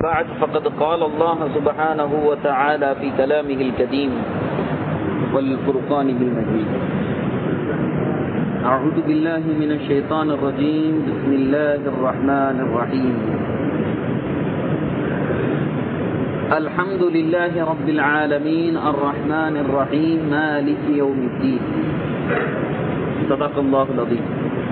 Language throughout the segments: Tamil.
بعد فقد قال الله سبحانه وتعالى في كلامه الكريم والفرقانه المجيد أعوذ بالله من الشيطان الرجيم بسم الله الرحمن الرحيم الحمد لله رب العالمين الرحمن الرحيم مالك يوم الدين صدق الله العظيم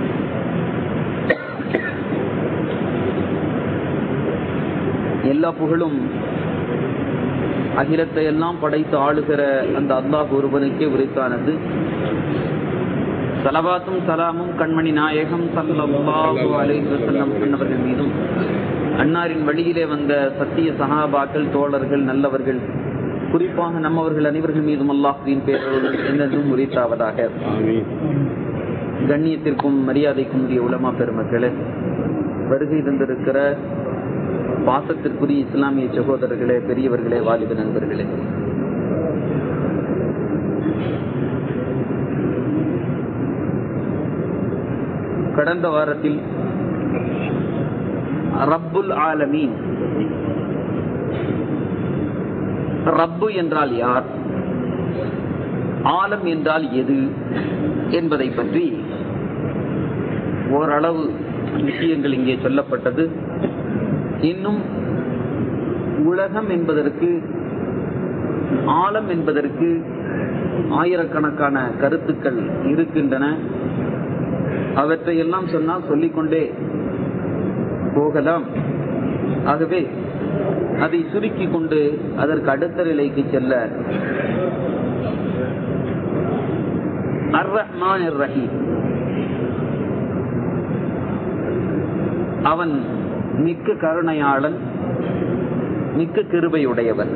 எல்லா புகழும் அகிலத்தை எல்லாம் படைத்து ஆளுகிற அந்த அல்லாஹ் ஒருவனுக்கே உரித்தானது சலவாத்தும் சலாமும் கண்மணி நாயகம் சல்லல்லாஹு அலைஹி வஸல்லம் அன்னவர்கள் மீதும் அன்னாரின் வழியிலே வந்த சத்திய சகாபாக்கள் தோழர்கள் நல்லவர்கள் குறிப்பாக நம்மவர்கள் அனைவர்கள் மீதும் அல்லாஹ்வின் பேரோடு என்னதும் உரித்தாவதாக கண்ணியத்திற்கும் மரியாதைக்கும் உரிய உலமா பெருமக்களே வருகை தந்திருக்கிற பாசத்திற்குரிய இஸ்லாமிய சகோதரர்களே பெரியவர்களே வாலிப நண்பர்களே கடந்த வாரத்தில் ரப்புல் ஆலமீன் ரப்பு என்றால் யார் ஆலம் என்றால் எது என்பதை பற்றி ஓரளவு விஷயங்கள் இங்கே சொல்லப்பட்டது இன்னும் உலகம் என்பதற்கு ஆழம் என்பதற்கு ஆயிரக்கணக்கான கருத்துக்கள் இருக்கின்றன அவற்றை எல்லாம் சொன்னால் சொல்லிக்கொண்டே போகலாம் ஆகவே அதை சுருக்கி கொண்டு அதற்கு அடுத்த நிலைக்கு செல்ல அர் ரஹ்மான் ரஹீம் அவன் மிக்க கருணையாளன் மிக்க கிருபையுடையவன்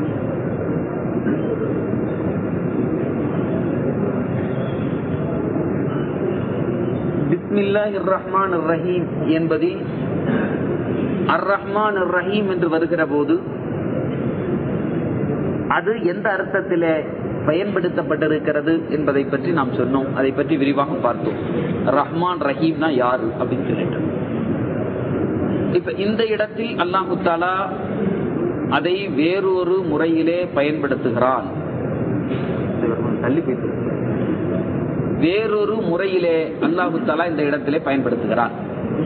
பிஸ்மில்லாஹ் ரஹ்மான் ரஹீம் என்பதில் அர் ரஹ்மான் ரஹீம் என்று வருகிற போது அது எந்த அர்த்தத்திலே பயன்படுத்தப்பட்டிருக்கிறது என்பதை பற்றி நாம் சொன்னோம் அதை பற்றி விரிவாக பார்த்தோம் ரஹ்மான் ரஹீம்னா யாரு அப்படின்னு சொல்லிட்டு இப்ப இந்த இடத்தில் அல்லாஹு தாலா அதை வேறொரு முறையிலே பயன்படுத்துகிறான் தள்ளி போயிட்டு வேறொரு முறையிலே அல்லாஹு தாலா இந்த இடத்திலே பயன்படுத்துகிறான்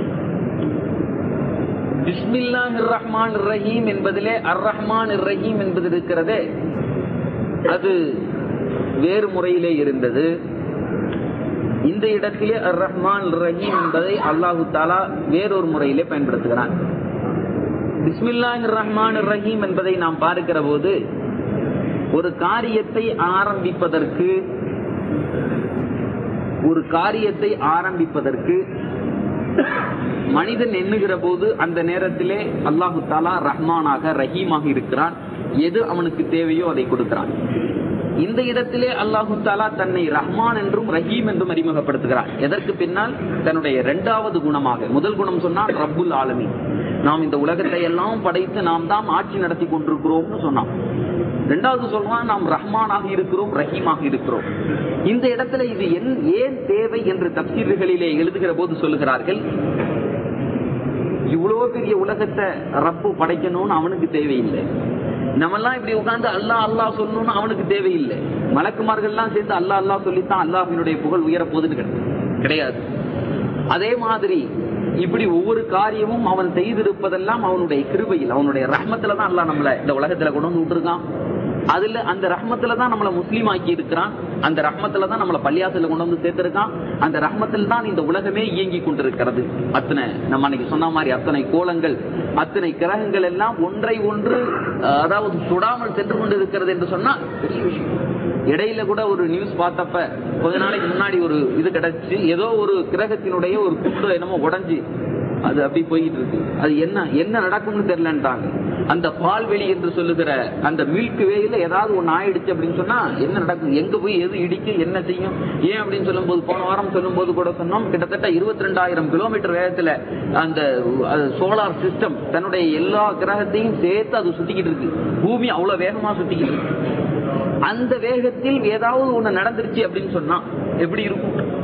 பிஸ்மில்லாஹ் ரஹ்மான் ரஹீம் என்பதிலே அர் ரஹ்மான் ரஹீம் என்பது இருக்கிறதே அது வேறு முறையிலே இருந்தது இந்த இடத்திலே அர் ரஹ்மான் ரஹீம் என்பதை அல்லாஹு தாலா வேறொரு முறையிலே பயன்படுத்துகிறான் பிஸ்மில்லாஹ் ரஹ்மான் ரஹீம் என்பதை நாம் பார்க்கிற போது ஒரு காரியத்தை ஆரம்பிப்பதற்கு ஒரு காரியத்தை ஆரம்பிப்பதற்கு மனிதன் எண்ணுகிற போது அந்த நேரத்திலே அல்லாஹு தாலா ரஹ்மானாக ரஹீமாக இருக்கிறான் எது அவனுக்கு தேவையோ அதை கொடுக்கிறான் இந்த இடத்திலே அல்லாஹு தாலா தன்னை ரஹ்மான் என்றும் ரஹீம் என்றும் அறிமுகப்படுத்துகிறார் எதற்கு பின்னால் தன்னுடைய இரண்டாவது குணமாக முதல் குணம் சொன்னால் ரப்புல் ஆலமி நாம் இந்த உலகத்தை எல்லாம் படைத்து நாம் தான் ஆட்சி நடத்தி கொண்டிருக்கிறோம்னு சொன்னான் ரெண்டாவது சொல்றான் நாம் ரஹ்மானாக இருக்கிறோம் ரஹீமாக இருக்கிறோம் இந்த இடத்துல இது ஏன் தேவை என்று தப்சீர்களிலே எழுதுகிற போது சொல்லுகிறார்கள் இவ்வளவு பெரிய உலகத்தை ரப்பு படைக்கணும்னு அவனுக்கு தேவையில்லை நம்மெல்லாம் இப்படி உட்கார்ந்து அல்லா அல்லா சொல்லணும்னு அவனுக்கு தேவையில்லை மலக்குமார்கள் எல்லாம் சேர்ந்து அல்லா அல்லா சொல்லித்தான் அல்லாஹினுடைய புகழ் உயர போகுதுன்னு கிடையாது அதே மாதிரி இப்படி ஒவ்வொரு காரியமும் அவன் செய்திருப்பதெல்லாம் அவனுடைய கிருபையில் அவனுடைய ரஹ்மத்துல தான் அல்லா நம்மள இந்த உலகத்துல கொண்டு வந்து விட்டுருக்கான் அதுல அந்த ரஹ்மத்துல தான் நம்மளை முஸ்லீம் ஆக்கி இருக்கிறான் அந்த ரஹ்மத்துல தான் நம்மளை பள்ளியாசல கொண்டு வந்து சேர்த்திருக்கான் அந்த ரஹ்மத்தில் தான் இந்த உலகமே இயங்கி கொண்டிருக்கிறது அத்தனை நம்ம அன்னைக்கு சொன்ன மாதிரி அத்தனை கோலங்கள் அத்தனை கிரகங்கள் எல்லாம் ஒன்றை ஒன்று அதாவது சுடாமல் சென்று கொண்டிருக்கிறது என்று சொன்னா பெரிய விஷயம் இடையில கூட ஒரு நியூஸ் பார்த்தப்ப கொஞ்ச நாளைக்கு முன்னாடி ஒரு இது கிடைச்சு ஏதோ ஒரு கிரகத்தினுடைய ஒரு குண்டு என்னமோ உடஞ்சி அது அப்படி போயிட்டு இருக்கு அது என்ன என்ன நடக்கும்னு தெரியலன்ட்டாங்க அந்த பால்வெளி என்று சொல்லுகிற அந்த மில்க் வேயில ஏதாவது ஒண்ணு ஆயிடுச்சு அப்படின்னு சொன்னா என்ன நடக்கும் எங்க போய் எது இடிக்கும் என்ன செய்யும் ஏன் அப்படின்னு சொல்லும் போது போன வாரம் சொல்லும் போது கூட சொன்னோம் கிட்டத்தட்ட இருபத்தி ரெண்டாயிரம் கிலோமீட்டர் வேகத்துல அந்த சோலார் சிஸ்டம் தன்னுடைய எல்லா கிரகத்தையும் சேர்த்து அது சுத்திக்கிட்டு இருக்கு பூமி அவ்வளவு வேகமா சுத்திக்கிட்டு இருக்கு அந்த வேகத்தில் ஏதாவது ஒண்ணு நடந்துருச்சு அப்படின்னு சொன்னா எப்படி இருக்கும்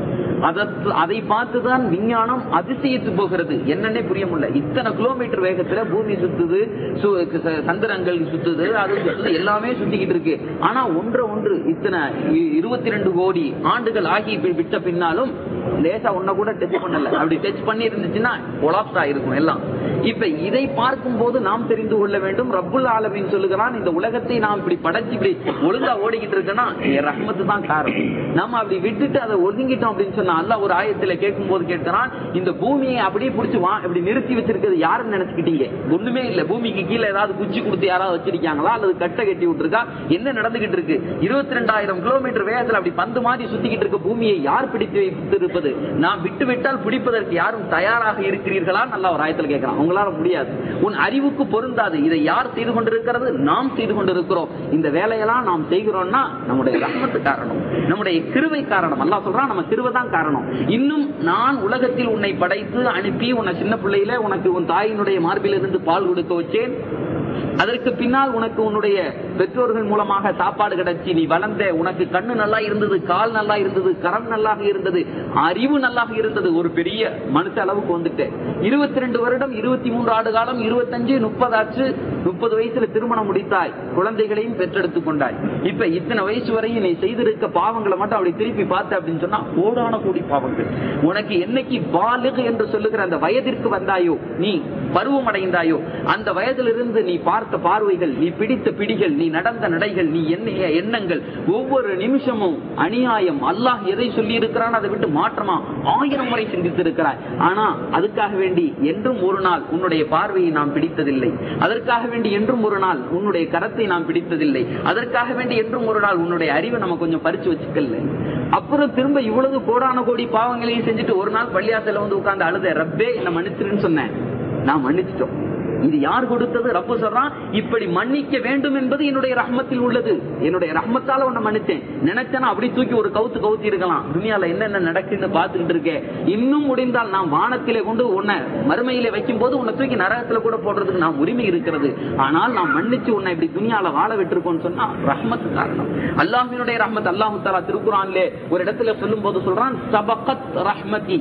அதத்- அதை பார்த்துதான் விஞ்ஞானம் அதிசயித்து போகிறது என்னன்னே புரிய முடியல இத்தனை கிலோமீட்டர் வேகத்துல பூமி சுத்துது சு- ச- சந்திரங்கள் சுத்துது அது சுத்துது எல்லாமே சுத்திக்கிட்டு இருக்கு ஆனா ஒன்று ஒன்று இத்தனை இருபத்தி ரெண்டு கோடி ஆண்டுகள் ஆகி பி- விட்ட பின்னாலும் லேசா ஒன்ன கூட டச் பண்ணல அப்படி டச் பண்ணி இருந்துச்சுன்னா கொலாப்ஸ் ஆயிருக்கும் எல்லாம் இப்ப இதை பார்க்கும் போது நாம் தெரிந்து கொள்ள வேண்டும் ரப்புல் ஆலமீன் சொல்லுகிறான் இந்த உலகத்தை நாம் இப்படி படைச்சு இப்படி ஒழுங்கா ஓடிக்கிட்டு இருக்கேன்னா என் ரஹ்மத்து தான் காரணம் நம்ம அப்படி விட்டுட்டு அதை ஒதுங்கிட்டோம் அப்படின்னு சொன்னா அல்லாஹ் ஒரு ஆயத்துல கேட்கும் போது கேட்கிறான் இந்த பூமியை அப்படியே புடிச்சு வா இப்படி நிறுத்தி வச்சிருக்கிறது யாருன்னு நினைச்சுக்கிட்டீங்க ஒண்ணுமே இல்ல பூமிக்கு கீழே ஏதாவது குச்சி கொடுத்து யாராவது வச்சிருக்காங்களா அல்லது கட்டை கட்டி விட்டுருக்கா என்ன நடந்துகிட்டு இருக்கு இருபத்தி ரெண்டாயிரம் கிலோமீட்டர் வேகத்துல அப்படி பந்து மாதிரி சுத்திக்கிட்டு இருக்க பூமியை யார் பிடித்து வைத்திருப்பது நாம் விட்டு விட்டால் பிடிப்பதற்கு யாரும் தயாராக இருக்கிறீர்களா நல்லா ஒரு ஆயத்தில் கேட்கிறான் உங்களால முடியாது உன் அறிவுக்கு பொருந்தாது இதை யார் செய்து கொண்டிருக்கிறது நாம் செய்து கொண்டிருக்கிறோம் இந்த வேலையெல்லாம் நாம் செய்கிறோம்னா நம்முடைய ரஹ்மத்து காரணம் நம்முடைய கிருவை காரணம் அல்லாஹ் சொல்றான் நம்ம கிருவை தான் காரணம் இன்னும் நான் உலகத்தில் உன்னை படைத்து அனுப்பி உன்னை சின்ன பிள்ளையில உனக்கு உன் தாயினுடைய மார்பிலிருந்து பால் கொடுக்க வச்சேன் அதற்கு பின்னால் உனக்கு உன்னுடைய பெற்றோர்கள் மூலமாக சாப்பாடு கிடைச்சி நீ வளர்ந்த உனக்கு கண்ணு நல்லா இருந்தது கால் நல்லா இருந்தது கரம் நல்லாக இருந்தது அறிவு நல்லாக இருந்தது ஒரு பெரிய மனுஷ அளவுக்கு வந்துட்டு இருபத்தி ரெண்டு வருடம் இருபத்தி மூன்று ஆண்டு காலம் இருபத்தஞ்சு முப்பது ஆச்சு முப்பது வயசுல திருமணம் முடித்தாய் குழந்தைகளையும் பெற்றெடுத்துக் கொண்டாய் இப்ப இத்தனை வயசு வரையும் நீ செய்திருக்க பாவங்களை மட்டும் அப்படி திருப்பி பார்த்த அப்படின்னு சொன்னா கோடான கோடி பாவங்கள் உனக்கு என்னைக்கு பாலுகு என்று சொல்லுகிற அந்த வயதிற்கு வந்தாயோ நீ பருவம் அடைந்தாயோ அந்த வயதிலிருந்து நீ பார்த்த பார்வைகள் நீ பிடித்த பிடிகள் நீ நடந்த நடைகள் நீ எண்ணிய எண்ணங்கள் ஒவ்வொரு நிமிஷமும் அநியாயம் அல்லாஹ் எதை சொல்லி இருக்கிறான் அதை விட்டு மாற்றமா ஆயிரம் முறை சிந்தித்திருக்கிறாய் ஆனா அதுக்காக வேண்டி என்றும் ஒரு நாள் உன்னுடைய பார்வையை நாம் பிடித்ததில்லை அதற்காக வேண்டி என்றும் ஒரு நாள் உன்னுடைய கரத்தை நாம் பிடித்ததில்லை அதற்காக வேண்டி என்றும் ஒரு நாள் உன்னுடைய அறிவை நம்ம கொஞ்சம் பறிச்சு வச்சுக்கல அப்புறம் திரும்ப இவ்வளவு கோடான கோடி பாவங்களையும் செஞ்சுட்டு ஒரு நாள் பள்ளியாசல வந்து உட்கார்ந்து அழுத ரப்பே என்ன மன்னிச்சிருன்னு சொன்னேன் நான் மன்னிச்சிட்டோம் இது யார் கொடுத்தது ரப்பு சொல்றான் இப்படி மன்னிக்க வேண்டும் என்பது என்னுடைய ரஹ்மத்தில் உள்ளது என்னுடைய ரஹ்மத்தால உன்னை மன்னிச்சேன் நினைச்சேன்னா அப்படி தூக்கி ஒரு கவுத்து கவுத்தி இருக்கலாம் துனியால என்னென்ன நடக்குன்னு பார்த்துக்கிட்டு இருக்கேன் இன்னும் முடிந்தால் நான் வானத்திலே கொண்டு உன்னை மறுமையிலே வைக்கும் போது உன்னை தூக்கி நரகத்துல கூட போடுறதுக்கு நான் உரிமை இருக்கிறது ஆனால் நான் மன்னிச்சு உன்னை இப்படி துனியால வாழ விட்டுருக்கோம்னு சொன்னா ரஹ்மத் காரணம் அல்லாஹினுடைய ரஹ்மத் அல்லாஹு தாலா திருக்குறான்லே ஒரு இடத்துல சொல்லும் போது சொல்றான் சபகத் ரஹ்மதி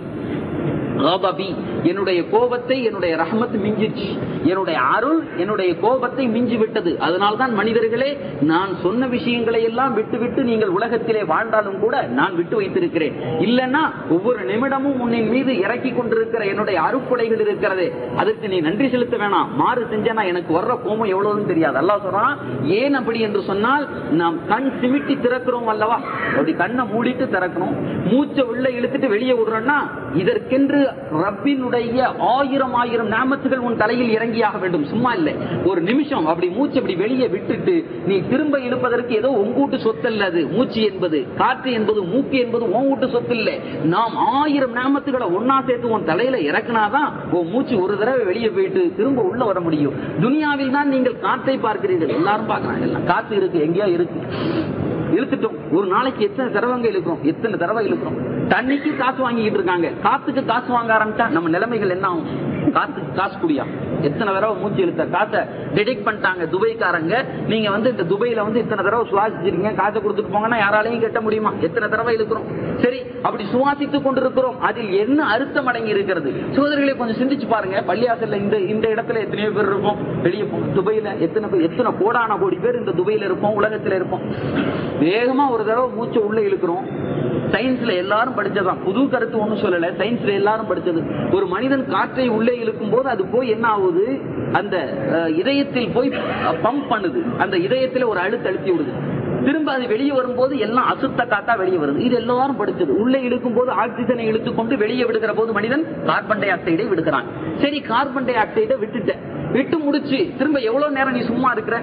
கபபி என்னுடைய கோபத்தை என்னுடைய ரஹமத் மிஞ்சிச்சு என்னுடைய அருள் என்னுடைய கோபத்தை மிஞ்சி விட்டது அதனால்தான் மனிதர்களே நான் சொன்ன விஷயங்களை எல்லாம் விட்டு விட்டு நீங்கள் உலகத்திலே வாழ்ந்தாலும் கூட நான் விட்டு வைத்திருக்கிறேன் இல்லைன்னா ஒவ்வொரு நிமிடமும் உன்னின் மீது இறக்கி கொண்டிருக்கிற என்னுடைய அருட்கொடைகள் இருக்கிறதே அதற்கு நீ நன்றி செலுத்த வேணாம் மாறு செஞ்சனா எனக்கு வர்ற கோபம் எவ்வளவுன்னு தெரியாது அல்லாஹ் சொல்றான் ஏன் அப்படி என்று சொன்னால் நாம் கண் சிமிட்டி திறக்கிறோம் அல்லவா அப்படி கண்ணை மூடிட்டு திறக்கணும் மூச்சை உள்ள இழுத்துட்டு வெளியே விடுறோம்னா இதற்கென்று ரப்பினுடைய ஆயிரம் ஆயிரம் நாமத்துகள் உன் தலையில் இறங்கியாக வேண்டும் சும்மா இல்லை ஒரு நிமிஷம் அப்படி மூச்சு அப்படி வெளியே விட்டுட்டு நீ திரும்ப இழுப்பதற்கு ஏதோ உங்கூட்டு சொத்து அல்ல அது மூச்சு என்பது காற்று என்பது மூக்கு என்பது உன் வீட்டு சொத்து இல்லை நாம் ஆயிரம் நாமத்துகளை ஒன்னா சேர்த்து உன் தலையில இறக்குனாதான் உன் மூச்சு ஒரு தடவை வெளியே போயிட்டு திரும்ப உள்ள வர முடியும் துனியாவில் தான் நீங்கள் காற்றை பார்க்கிறீர்கள் எல்லாரும் பார்க்கறாங்க எல்லாம் காற்று இருக்கு எங்கேயோ இருக்கு இழுத்துட்டோம் ஒரு நாளைக்கு எத்தனை தடவைங்க இழுக்கிறோம் எத்தனை தடவை இழுக்கிறோம் தண்ணிக்கு காசு வாங்கிட்டு இருக்காங்க காத்துக்கு காசு வாங்க ஆரம்பிச்சா நம்ம நிலைமைகள் என்ன ஆகும் காத்துக்கு காசு குடியா எத்தனை தடவை மூச்சு இழுத்த காசை டிடெக்ட் பண்ணிட்டாங்க துபைக்காரங்க நீங்க வந்து இந்த துபையில வந்து இத்தனை தடவை சுவாசிச்சிருக்கீங்க காசை கொடுத்துட்டு போங்கன்னா யாராலையும் கட்ட முடியுமா எத்தனை தடவை இழுக்கிறோம் சரி அப்படி சுவாசித்துக் கொண்டிருக்கிறோம் அதில் என்ன அர்த்தம் அடங்கி இருக்கிறது சோதரிகளை கொஞ்சம் சிந்திச்சு பாருங்க பள்ளியாசல்ல இந்த இந்த இடத்துல எத்தனையோ பேர் இருப்போம் வெளியே போகும் துபையில எத்தனை பேர் எத்தனை கோடான கோடி பேர் இந்த துபையில இருப்போம் உலகத்துல இருப்போம் வேகமா ஒரு தடவை மூச்சை உள்ள இழுக்கிறோம் சயின்ஸ்ல எல்லாரும் படிச்சதான் புது கருத்து ஒண்ணும் சொல்லல சயின்ஸ்ல எல்லாரும் படிச்சது ஒரு மனிதன் காற்றை உள்ளே இழுக்கும் போது அது போய் என்ன ஆகுது அந்த அஹ், இதயத்தில் போய் பம்ப் பண்ணுது அந்த இதயத்துல ஒரு அழுத்த அழுத்தி விடுது திரும்ப அது வெளியே வரும்போது எல்லாம் அசுத்த காத்தா வெளியே வருது இது எல்லாரும் படிச்சது உள்ளே இழுக்கும் போது ஆக்சிஜனை இழுத்துக்கொண்டு வெளியே விடுகிற போது மனிதன் கார்பன் டை ஆக்சைடை விடுகிறான் சரி கார்பன் டை ஆக்சைடை விட்டுட்ட விட்டு முடிச்சு திரும்ப எவ்வளவு நேரம் நீ சும்மா இருக்கிற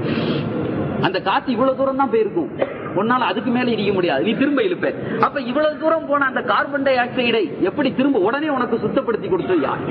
அந்த காத்து இவ்வளவு தூரம் தான் போயிருக்கும் உன்னால அதுக்கு மேல இருக்க முடியாது நீ திரும்ப இழுப்ப அப்ப இவ்வளவு தூரம் போன அந்த கார்பன் டை ஆக்சைடை எப்படி திரும்ப உடனே உனக்கு சுத்தப்படுத்தி கொடுத்து யார்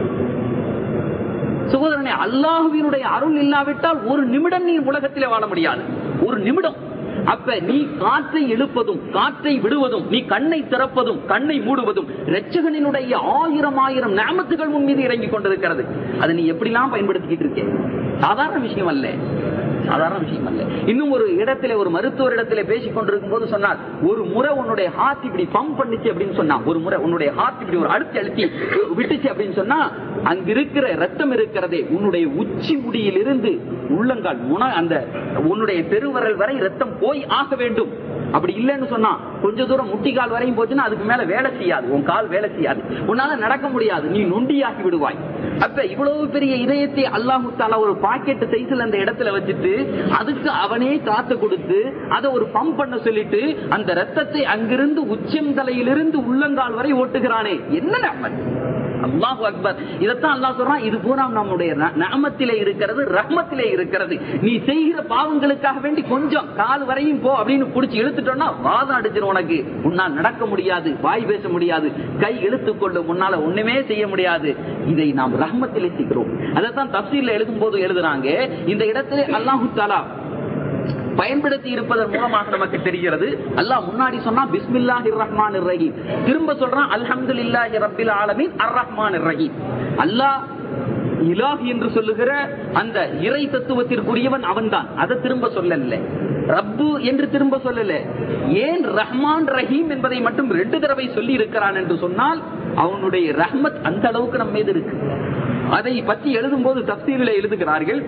சகோதரனே அல்லாஹுவினுடைய அருள் இல்லாவிட்டால் ஒரு நிமிடம் நீ உலகத்திலே வாழ முடியாது ஒரு நிமிடம் அப்ப நீ காற்றை இழுப்பதும் காற்றை விடுவதும் நீ கண்ணை திறப்பதும் கண்ணை மூடுவதும் ரட்சகனினுடைய ஆயிரம் ஆயிரம் நாமத்துகள் உன் மீது இறங்கி கொண்டிருக்கிறது அதை நீ எப்படிலாம் பயன்படுத்திக்கிட்டு இருக்கே சாதாரண விஷயம் அல்ல சாதாரண விஷயம் அல்ல இன்னும் ஒரு இடத்துல ஒரு மருத்துவர் இடத்துல பேசிக் கொண்டிருக்கும் போது சொன்னார் ஒரு முறை உன்னுடைய ஹார்ட் இப்படி பம்ப் பண்ணுச்சு அப்படின்னு சொன்னா ஒரு முறை உன்னுடைய ஹார்ட் இப்படி ஒரு அழுத்தி அழுத்தி விட்டுச்சு அப்படின்னு சொன்னா அங்க இருக்கிற ரத்தம் இருக்கிறதே உன்னுடைய உச்சி முடியிலிருந்து உள்ளங்கால் முன அந்த உன்னுடைய பெருவரல் வரை ரத்தம் போய் ஆக வேண்டும் அப்படி இல்லைன்னு சொன்னா கொஞ்ச தூரம் முட்டி கால் வரையும் போச்சுன்னா அதுக்கு மேல வேலை செய்யாது உன் கால் வேலை செய்யாது உன்னால நடக்க முடியாது நீ நொண்டியாகி விடுவாய் அப்ப இவ்வளவு பெரிய இதயத்தை அல்லாஹு தாலா ஒரு பாக்கெட் சைஸ்ல அந்த இடத்துல வச்சுட்டு அதுக்கு அவனே காத்து கொடுத்து அதை ஒரு பம்ப் பண்ண சொல்லிட்டு அந்த ரத்தத்தை அங்கிருந்து உச்சம் தலையிலிருந்து உள்ளங்கால் வரை ஓட்டுகிறானே என்ன நம்ம அல்லாஹு அக்பர் இதைத்தான் அல்லாஹ் சொல்றான் இது பூரா நம்முடைய ந- நஅமத்திலே இருக்கிறது ரஹ்மத்திலே இருக்கிறது நீ செய்கிற பாவங்களுக்காக வேண்டி கொஞ்சம் கால் வரையும் போ அப்படின்னு புடிச்சு இழுத்துட்டோம்னா வாதம் அடிச்சிரும் உனக்கு உன்னால் நடக்க முடியாது வாய் பேச முடியாது கை இழுத்துக் கொண்டு முன்னால ஒண்ணுமே செய்ய முடியாது இதை நாம் ரஹ்மத்திலே செய்கிறோம் அதைத்தான் தப்சீல்ல எழுதும் போது எழுதுறாங்க இந்த இடத்துல அல்லாஹு தாலா பயன்படுத்தி இருப்பதன் மூலமாக நமக்கு தெரிகிறது அல்லாஹ் முன்னாடி சொன்னா பிஸ்மில்லாஹிர் ரஹ்மான் ரஹீம் திரும்ப சொல்றான் அல்ஹம்துலில்லாஹி ரப்பில் ஆலமீன் அர் ரஹ்மான் ரஹீம் அல்லாஹ் இலாஹ் என்று சொல்லுகிற அந்த இறை தத்துவத்திற்குரியவன் அவன்தான் அதை திரும்ப சொல்லல ரப்பு என்று திரும்ப சொல்லல ஏன் ரஹ்மான் ரஹீம் என்பதை மட்டும் ரெண்டு தடவை சொல்லி இருக்கிறான் என்று சொன்னால் அவனுடைய ரஹ்மத் அந்த அளவுக்கு நம்ம மீது இருக்கு அதை பற்றி எழுதும் போது தப்சீரில் எழுதுகிறார்கள்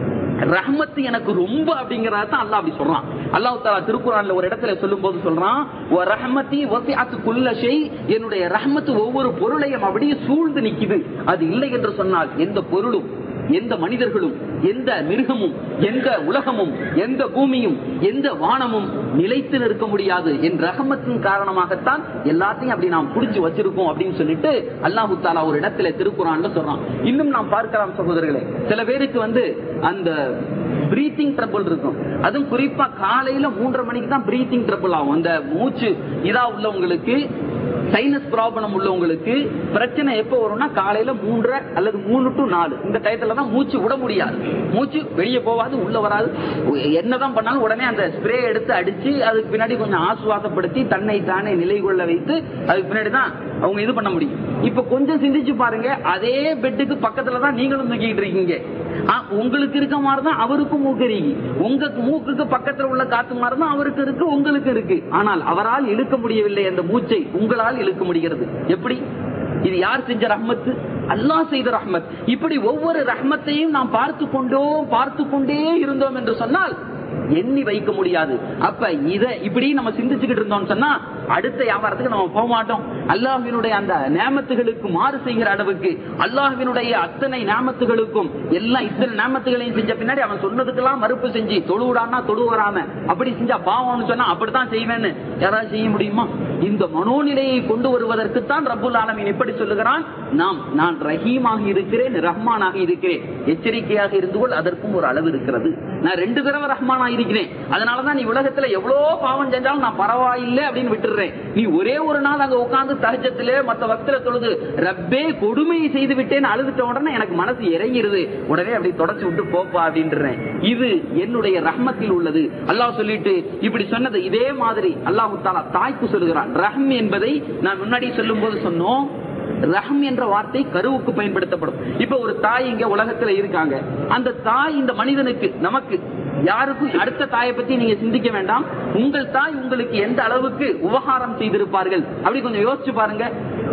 ரஹ்மத் எனக்கு ரொம்ப அப்படிங்கறத தான் அல்லாஹ் அப்படி சொல்றான் அல்லாஹ் தாலா திருக்குறான்ல ஒரு இடத்துல சொல்லும் போது சொல்றான் "வ ரஹ்மதி வசிஅத் குல்ல ஷை என்னுடைய ரஹ்மத் ஒவ்வொரு பொருளையும் அப்படியே சூழ்ந்து நிக்குது அது இல்லை என்று சொன்னால் எந்த பொருளும் எந்த மனிதர்களும் எந்த மிருகமும் எந்த உலகமும் எந்த பூமியும் எந்த வானமும் நிலைத்து நிற்க முடியாது என் ரஹமத்தின் காரணமாகத்தான் எல்லாத்தையும் அப்படி நாம் புடிச்சு வச்சிருக்கோம் அப்படின்னு சொல்லிட்டு அல்லாஹு தாலா ஒரு இடத்துல திருக்குறான்ல சொல்றான் இன்னும் நாம் பார்க்கலாம் சகோதரர்களே சில பேருக்கு வந்து அந்த பிரீத்திங் ட்ரபிள் இருக்கும் அதுவும் குறிப்பா காலையில மூன்றரை மணிக்கு தான் பிரீத்திங் ட்ரபிள் ஆகும் அந்த மூச்சு இதா உள்ளவங்களுக்கு சைனஸ் ப்ராப்ளம் உள்ளவங்களுக்கு பிரச்சனை எப்போ வரும்னா காலையில மூன்றரை அல்லது மூணு டு நாலு இந்த டயத்துல தான் மூச்சு விட முடியாது மூச்சு வெளியே போகாது உள்ள வராது என்னதான் பண்ணாலும் உடனே அந்த ஸ்ப்ரே எடுத்து அடிச்சு அதுக்கு பின்னாடி கொஞ்சம் ஆசுவாசப்படுத்தி தன்னை தானே நிலை கொள்ள வைத்து அதுக்கு பின்னாடி தான் அவங்க இது பண்ண முடியும் இப்ப கொஞ்சம் சிந்திச்சு பாருங்க அதே பெட்டுக்கு பக்கத்துல தான் நீங்களும் தூக்கிட்டு இருக்கீங்க ஆ, உங்களுக்கு இருக்க மாதிரி தான் அவருக்கும் மூக்கு இருக்கு உங்க மூக்குக்கு பக்கத்துல உள்ள காத்து மாதிரி தான் அவருக்கு இருக்கு உங்களுக்கு இருக்கு ஆனால் அவரால் இழுக்க முடியவில்லை அந்த மூச்சை உங்களால் இழுக்க முடிகிறது எப்படி இது யார் செஞ்ச ரஹ்மத்து அல்லாஹ் செய்த ரஹ்மத் இப்படி ஒவ்வொரு ரஹ்மத்தையும் நாம் பார்த்து கொண்டோம் பார்த்து கொண்டே இருந்தோம் என்று சொன்னால் எண்ணி வைக்க முடியாது அப்ப இத இப்படி நம்ம சிந்திச்சுக்கிட்டு இருந்தோம்னு சொன்னா அடுத்த வியாபாரத்துக்கு நம்ம போக மாட்டோம் அல்லாஹ்வினுடைய அந்த நேமத்துகளுக்கு மாறு செய்கிற அளவுக்கு அல்லாஹ்வினுடைய அத்தனை நேமத்துகளுக்கும் எல்லாம் இத்தனை நேமத்துகளையும் செஞ்ச பின்னாடி அவன் சொன்னதுக்கெல்லாம் மறுப்பு செஞ்சு தொழுவிடானா தொழு வராம அப்படி செஞ்சா பாவம்னு சொன்னா அப்படித்தான் செய்வேன்னு யாராவது செய்ய முடியுமா இந்த மனோநிலையை கொண்டு வருவதற்கு தான் ரப்புல் ஆலமீன் எப்படி சொல்லுகிறான் நாம் நான் ரஹீமாக இருக்கிறேன் ரஹ்மானாக இருக்கிறேன் எச்சரிக்கையாக இருந்து கொள் அதற்கும் ஒரு அளவு இருக்கிறது நான் ரெண்டு தடவை ரஹ்மானா இருக்கிறேன் அதனாலதான் நீ உலகத்துல எவ்வளவு பாவம் செஞ்சாலும் நான் பரவாயில்லை அப்படின்னு விட்டுறேன் நீ ஒரே ஒரு நாள் அங்க உட்கார்ந்து தகஜத்திலே மத்த வக்தில தொழுது ரப்பே கொடுமையை செய்து விட்டேன்னு அழுதுட்ட உடனே எனக்கு மனசு இறங்கிருது உடனே அப்படி தொடச்சு விட்டு போப்பா அப்படின்றேன் இது என்னுடைய ரஹ்மத்தில் உள்ளது அல்லாஹ் சொல்லிட்டு இப்படி சொன்னது இதே மாதிரி அல்லாஹு தாலா தாய்க்கு சொல்லுகிறான் ரஹம் என்பதை நான் முன்னாடி சொல்லும் போது சொன்னோம் ரஹம் என்ற வார்த்தை கருவுக்கு பயன்படுத்தப்படும் இப்ப ஒரு தாய் இங்க உலகத்துல இருக்காங்க அந்த தாய் இந்த மனிதனுக்கு நமக்கு யாருக்கும் அடுத்த தாயை பத்தி நீங்க சிந்திக்க வேண்டாம் உங்கள் தாய் உங்களுக்கு எந்த அளவுக்கு உபகாரம் செய்திருப்பார்கள் அப்படி கொஞ்சம் யோசிச்சு பாருங்க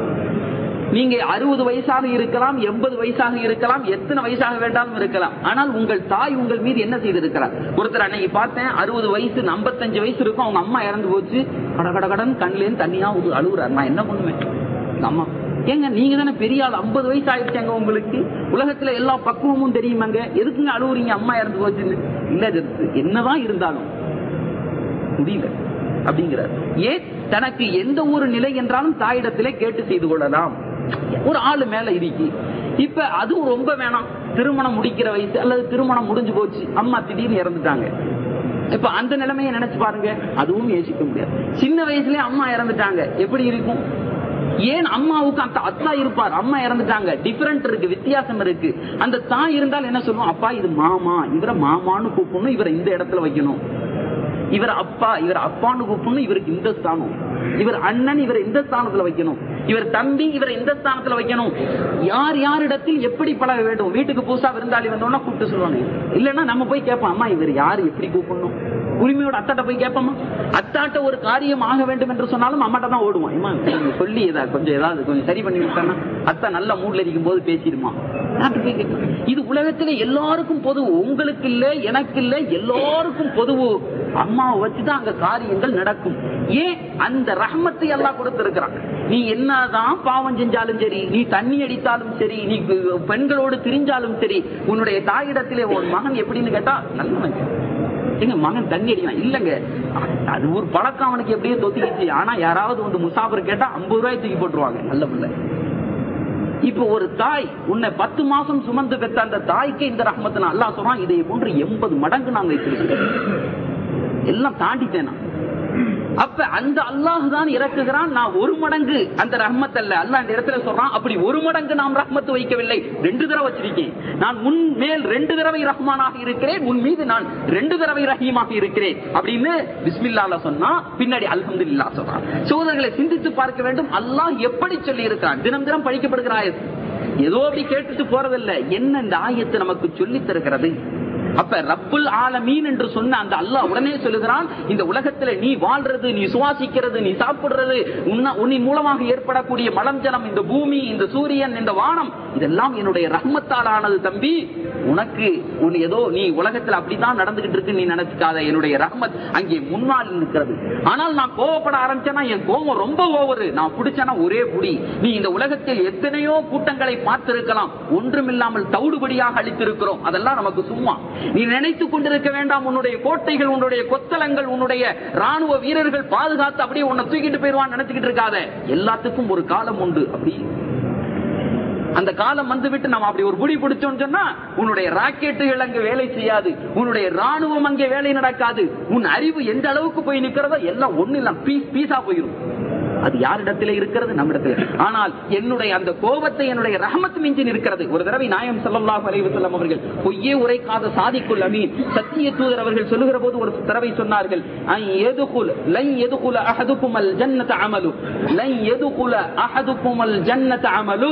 நீங்க அறுபது வயசாக இருக்கலாம் எண்பது வயசாக இருக்கலாம் எத்தனை வயசாக வேண்டாலும் இருக்கலாம் ஆனால் உங்கள் தாய் உங்கள் மீது என்ன செய்திருக்கிறார் ஒருத்தர் அன்னைக்கு பார்த்தேன் அறுபது வயசு ஐம்பத்தஞ்சு வயசு இருக்கும் அவங்க அம்மா இறந்து போச்சு கட கட கடன் கண்லேருந்து தண்ணியா ஊத்து அழுகுறாரு நான் என்ன பண்ணுவேன் எங்க அம்மா ஏங்க நீங்க தானே பெரிய ஆள் ஐம்பது வயசு ஆயிடுச்சாங்க உங்களுக்கு உலகத்துல எல்லா பக்குவமும் தெரியுமாங்க எதுக்குங்க அழுவுறீங்க அம்மா இறந்து போச்சுன்னு இல்ல இது என்னதான் இருந்தாலும் முடியல அப்படிங்கிறார் ஏன் தனக்கு எந்த ஒரு நிலை என்றாலும் தாயிடத்திலே கேட்டு செய்து கொள்ளலாம் ஒரு ஆளு மேல இருக்கு இப்ப அதுவும் ரொம்ப வேணாம் திருமணம் முடிக்கிற வயசு அல்லது திருமணம் முடிஞ்சு போச்சு அம்மா திடீர்னு இறந்துட்டாங்க இப்ப அந்த நிலைமையை நினைச்சு பாருங்க அதுவும் யோசிக்க முடியாது சின்ன வயசுலயே அம்மா இறந்துட்டாங்க எப்படி இருக்கும் ஏன் அம்மாவுக்கு அந்த அத்தா இருப்பார் அம்மா இறந்துட்டாங்க டிஃபரெண்ட் இருக்கு வித்தியாசம் இருக்கு அந்த தாய் இருந்தால் என்ன சொல்லுவோம் அப்பா இது மாமா இவரை மாமான்னு கூப்பிடணும் இவரை இந்த இடத்துல வைக்கணும் இவர் அப்பா இவர் அப்பான்னு கூப்பிடணும் இவருக்கு இந்த ஸ்தானம் இவர் அண்ணன் இவர் இந்த ஸ்தானத்துல வைக்கணும் இவர் தம்பி இவரை இந்த ஸ்தானத்துல வைக்கணும் யார் யாரிடத்தில் எப்படி பழக வேண்டும் வீட்டுக்கு புதுசா விருந்தாளி வந்தோம்னா கூப்பிட்டு சொல்லுவாங்க இல்லைன்னா நம்ம போய் கேட்போம் அம்மா இவர் யாரு எப்படி கூப்பிடணும் உரிமையோட அத்தாட்ட போய் கேட்போமா அத்தாட்ட ஒரு காரியம் ஆக வேண்டும் என்று சொன்னாலும் அம்மாட்ட தான் ஓடுவோம் ஏமா கொஞ்சம் சொல்லி ஏதாவது கொஞ்சம் ஏதாவது கொஞ்சம் சரி பண்ணி விட்டானா அத்தா நல்ல மூட்ல இருக்கும் போது பேசிடுமா நாட்டு போய் கேட்கலாம். இது உலகத்துல எல்லாருக்கும் பொது உங்களுக்கு இல்ல எனக்கு இல்ல எல்லாருக்கும் பொதுவு அம்மாவை வச்சுதான் அங்க காரியங்கள் நடக்கும் ஏன் அந்த ரஹ்மத்தை எல்லாம் கொடுத்திருக்கிறான் நீ என்னதான் பாவம் செஞ்சாலும் சரி நீ தண்ணி அடித்தாலும் சரி நீ பெண்களோடு திரிஞ்சாலும் சரி உன்னுடைய தாயிடத்திலே உன் மகன் எப்படின்னு கேட்டா நல்லவன் எங்க மகன் தண்ணி அடிக்கலாம் இல்லங்க அது ஒரு பழக்கம் அவனுக்கு எப்படியோ தொத்திக்கிச்சு ஆனா யாராவது வந்து முசாஃபர் கேட்டா ஐம்பது ரூபாய் தூக்கி போட்டுருவாங்க நல்ல பிள்ளை இப்ப ஒரு தாய் உன்னை பத்து மாசம் சுமந்து பெற்ற அந்த தாய்க்கு இந்த ரஹ்மத்தை அல்லாஹ் சொல்றான் இதை போன்று எண்பது மடங்கு நான் வைத்திருக்கிறேன் எல்லாம் தாண்டிட்டேன் நான். அப்ப அந்த அல்லாஹ் தான் இறக்குகிறான் நான் ஒரு மடங்கு அந்த ரஹ்மத் அல்ல அல்லாஹ் இந்த இடத்துல சொல்றான் அப்படி ஒரு மடங்கு நாம் ரஹ்மத் வைக்கவில்லை ரெண்டு தடவை வச்சிருக்கேன் நான் முன் மேல் ரெண்டு தடவை ரஹ்மானாக இருக்கிறேன் உன் மீது நான் ரெண்டு தடவை ரஹீமாக இருக்கிறேன் அப்படின்னு பிஸ்மில்லால சொன்னா பின்னாடி அல்ஹம்துலில்லா சொல்றான் சோதர்களை சிந்தித்து பார்க்க வேண்டும் அல்லாஹ் எப்படி சொல்லி இருக்கிறான் தினம் தினம் படிக்கப்படுகிற ஆயத்து ஏதோ அப்படி கேட்டுட்டு போறதில்ல என்ன இந்த ஆயத்து நமக்கு சொல்லித் தருகிறது அப்ப ரப்புல் ஆலமீன் என்று சொன்ன அந்த அல்லாஹ் உடனே சொல்லுகிறான் இந்த உலகத்துல நீ வாழ்றது நீ சுவாசிக்கிறது நீ சாப்பிடுறது உன்ன- உன்னின் மூலமாக ஏற்படக்கூடிய மலம் ஜலம் இந்த பூமி இந்த சூரியன் இந்த வானம் இதெல்லாம் என்னுடைய ரஹ்மத்தால் ஆனது தம்பி உனக்கு உன் ஏதோ நீ உலகத்துல அப்படித்தான் நடந்துகிட்டு இருக்கு நீ நினைச்சுக்காத என்னுடைய ரஹ்மத் அங்கே முன்னால் இருக்கிறது ஆனால் நான் கோவப்பட ஆரம்பிச்சேன்னா என் கோபம் ரொம்ப ஓவரு நான் பிடிச்சேன்னா ஒரே புடி நீ இந்த உலகத்தில் எத்தனையோ கூட்டங்களை பார்த்திருக்கலாம் ஒன்றுமில்லாமல் தவிடுபடியாக அளித்திருக்கிறோம் அதெல்லாம் நமக்கு சும்மா நீ நினைத்துக் கொண்டிருக்க வேண்டாம் உன்னுடைய கோட்டைகள் உன்னுடைய கொத்தளங்கள் உன்னுடைய ராணுவ வீரர்கள் பாதுகாத்து அப்படியே உன்னை தூக்கிட்டு போயிருவான்னு நினைச்சுக்கிட்டு இருக்காத எல்லாத்துக்கும் ஒரு காலம் உண்டு அப்படி அந்த காலம் வந்துவிட்டு நம்ம அப்படி ஒரு புடி பிடிச்சோம்னு சொன்னா உன்னுடைய ராக்கெட்டுகள் அங்க வேலை செய்யாது உன்னுடைய ராணுவம் அங்கே வேலை நடக்காது உன் அறிவு எந்த அளவுக்கு போய் நிக்கிறதோ எல்லாம் ஒண்ணு இல்ல பீஸ் பீஸா போயிடும் அது யாரிடத்திலே இருக்கிறது நம்மிடத்தில் ஆனால் என்னுடைய அந்த கோபத்தை என்னுடைய ரஹமத் மிஞ்சி இருக்கிறது ஒரு தடவை நாயம் ஸல்லல்லாஹு அலைஹி வஸல்லம் அவர்கள் பொய்யே உரைக்காத சாதிக்குல் அமீன் சத்திய தூதர் அவர்கள் சொல்லுகிற போது ஒரு தடவை சொன்னார்கள் அன் யதுகுல் லன் யதுகுல அஹதுக்குமல் ஜன்னத அமலு லன் யதுகுல அஹதுக்குமல் ஜன்னத அமலு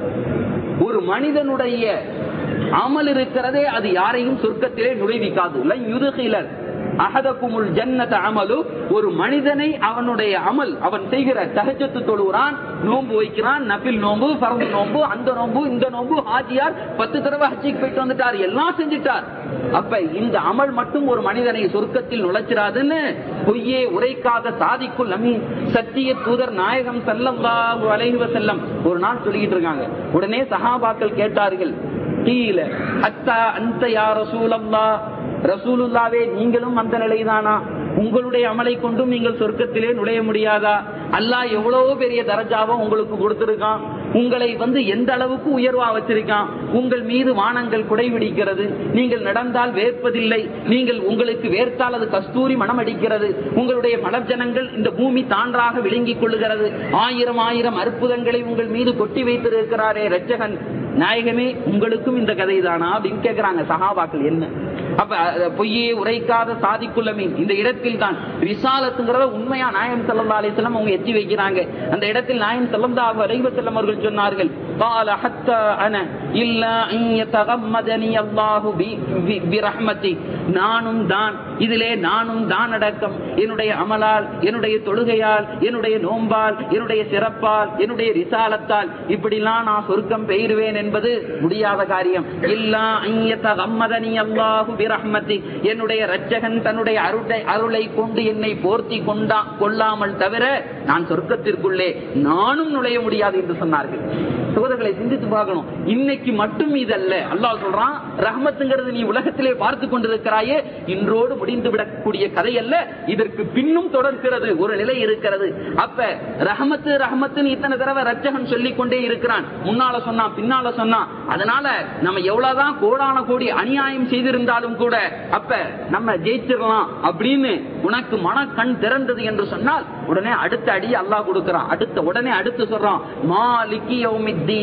ஒரு மனிதனுடைய அமல் இருக்கிறதே அது யாரையும் சொர்க்கத்திலே நுழைவிக்காது லன் யுதுகிலர் அஹதகுமுல் ஜன்னத அமலு ஒரு மனிதனை அவனுடைய அமல் அவன் செய்கிற தஹஜத்து தொழுகிறான் நோன்பு வைக்கிறான் நபில் நோன்பு பரந்து நோன்பு அந்த நோன்பு இந்த நோன்பு ஹாஜியார் பத்து தடவை ஹஜ்ஜிக்கு போயிட்டு வந்துட்டார் எல்லாம் செஞ்சுட்டார் அப்ப இந்த அமல் மட்டும் ஒரு மனிதனை சொர்க்கத்தில் நுழைச்சிராதுன்னு பொய்யே உரைக்காத சாதிக்குள் அமீன் சத்திய தூதர் நாயகம் ஸல்லல்லாஹு அலைஹி வஸல்லம் ஒரு நாள் சொல்லிக்கிட்டு இருக்காங்க உடனே சஹாபாக்கள் கேட்டார்கள் கீழ அத்தா அந்த யா ரசூலல்லா ரசூலுல்லாவே நீங்களும் அந்த நிலைதானா உங்களுடைய அமலை கொண்டும் நீங்கள் சொர்க்கத்திலே நுழைய முடியாதா அல்லாஹ் எவ்வளவு பெரிய தரஜாவை உங்களுக்கு கொடுத்திருக்கான் உங்களை வந்து எந்த அளவுக்கு உயர்வா வச்சிருக்கான் உங்கள் மீது வானங்கள் குடைபிடிக்கிறது நீங்கள் நடந்தால் வேர்ப்பதில்லை நீங்கள் உங்களுக்கு வேர்த்தால் அது கஸ்தூரி மனம் அடிக்கிறது உங்களுடைய மலர்ஜனங்கள் இந்த பூமி தான்றாக விளங்கிக் கொள்ளுகிறது ஆயிரம் ஆயிரம் அற்புதங்களை உங்கள் மீது கொட்டி வைத்திருக்கிறாரே ரட்சகன் நாயகமே உங்களுக்கும் இந்த கதை தானா அப்படின்னு கேக்குறாங்க சஹாபாக்கள் என்ன அப்ப அஹ், பொய்யே உரைக்காத சாதிக்குள்ளமே இந்த இடத்தில் தான் ரிசாலத்துங்கிறத உண்மையா நாயம் சல்லா அலிஸ்லாம் அவங்க எத்தி வைக்கிறாங்க அந்த இடத்தில் நாயம் சல்லா அலைவ செல்லம் அவர்கள் சொன்னார்கள் قال حتى انا الا ان يتغمدني الله ب- ب- برحمتي நானும் தான் இதிலே நானும் தான் அடக்கம் என்னுடைய அமலால் என்னுடைய தொழுகையால் என்னுடைய நோம்பால் என்னுடைய சிறப்பால் என்னுடைய ரிசாலத்தால் இப்படிலாம் நான் சொர்க்கம் பெயருவேன் என்பது முடியாத காரியம் இல்லா ஐயத்த கம்மதனி அல்லாஹு பிரஹ்மதி என்னுடைய ரட்சகன் தன்னுடைய அருளை அருளை கொண்டு என்னை போர்த்தி கொண்டா கொள்ளாமல் தவிர நான் சொர்க்கத்திற்குள்ளே நானும் நுழைய முடியாது என்று சொன்னார்கள் சோதர்களை சிந்தித்து பார்க்கணும் இன்னைக்கு மட்டும் இதல்ல அல்லாஹ் சொல்றான் ரஹ்மத்துங்கிறது நீ உலகத்திலே பார்த்து கொண்டிருக்கிறாயே இன்றோடு முடிந்து விடக்கூடிய கதை அல்ல இதற்கு பின்னும் தொடர்கிறது ஒரு நிலை இருக்கிறது அப்ப ரஹமத்து ரஹமத்துன்னு இத்தனை தடவை ரச்சகன் சொல்லிக் கொண்டே இருக்கிறான் முன்னால சொன்னான் பின்னால சொன்னான் அதனால நம்ம எவ்வளவுதான் கோடான கோடி அநியாயம் செய்திருந்தாலும் கூட அப்ப நம்ம ஜெயிச்சிடலாம் அப்படின்னு உனக்கு மன கண் திறந்தது என்று சொன்னால் உடனே அடுத்த அடி அல்லாஹ் கொடுக்கிறான் அடுத்த உடனே அடுத்து சொல்றான் மாலிகி யௌமித்தீன்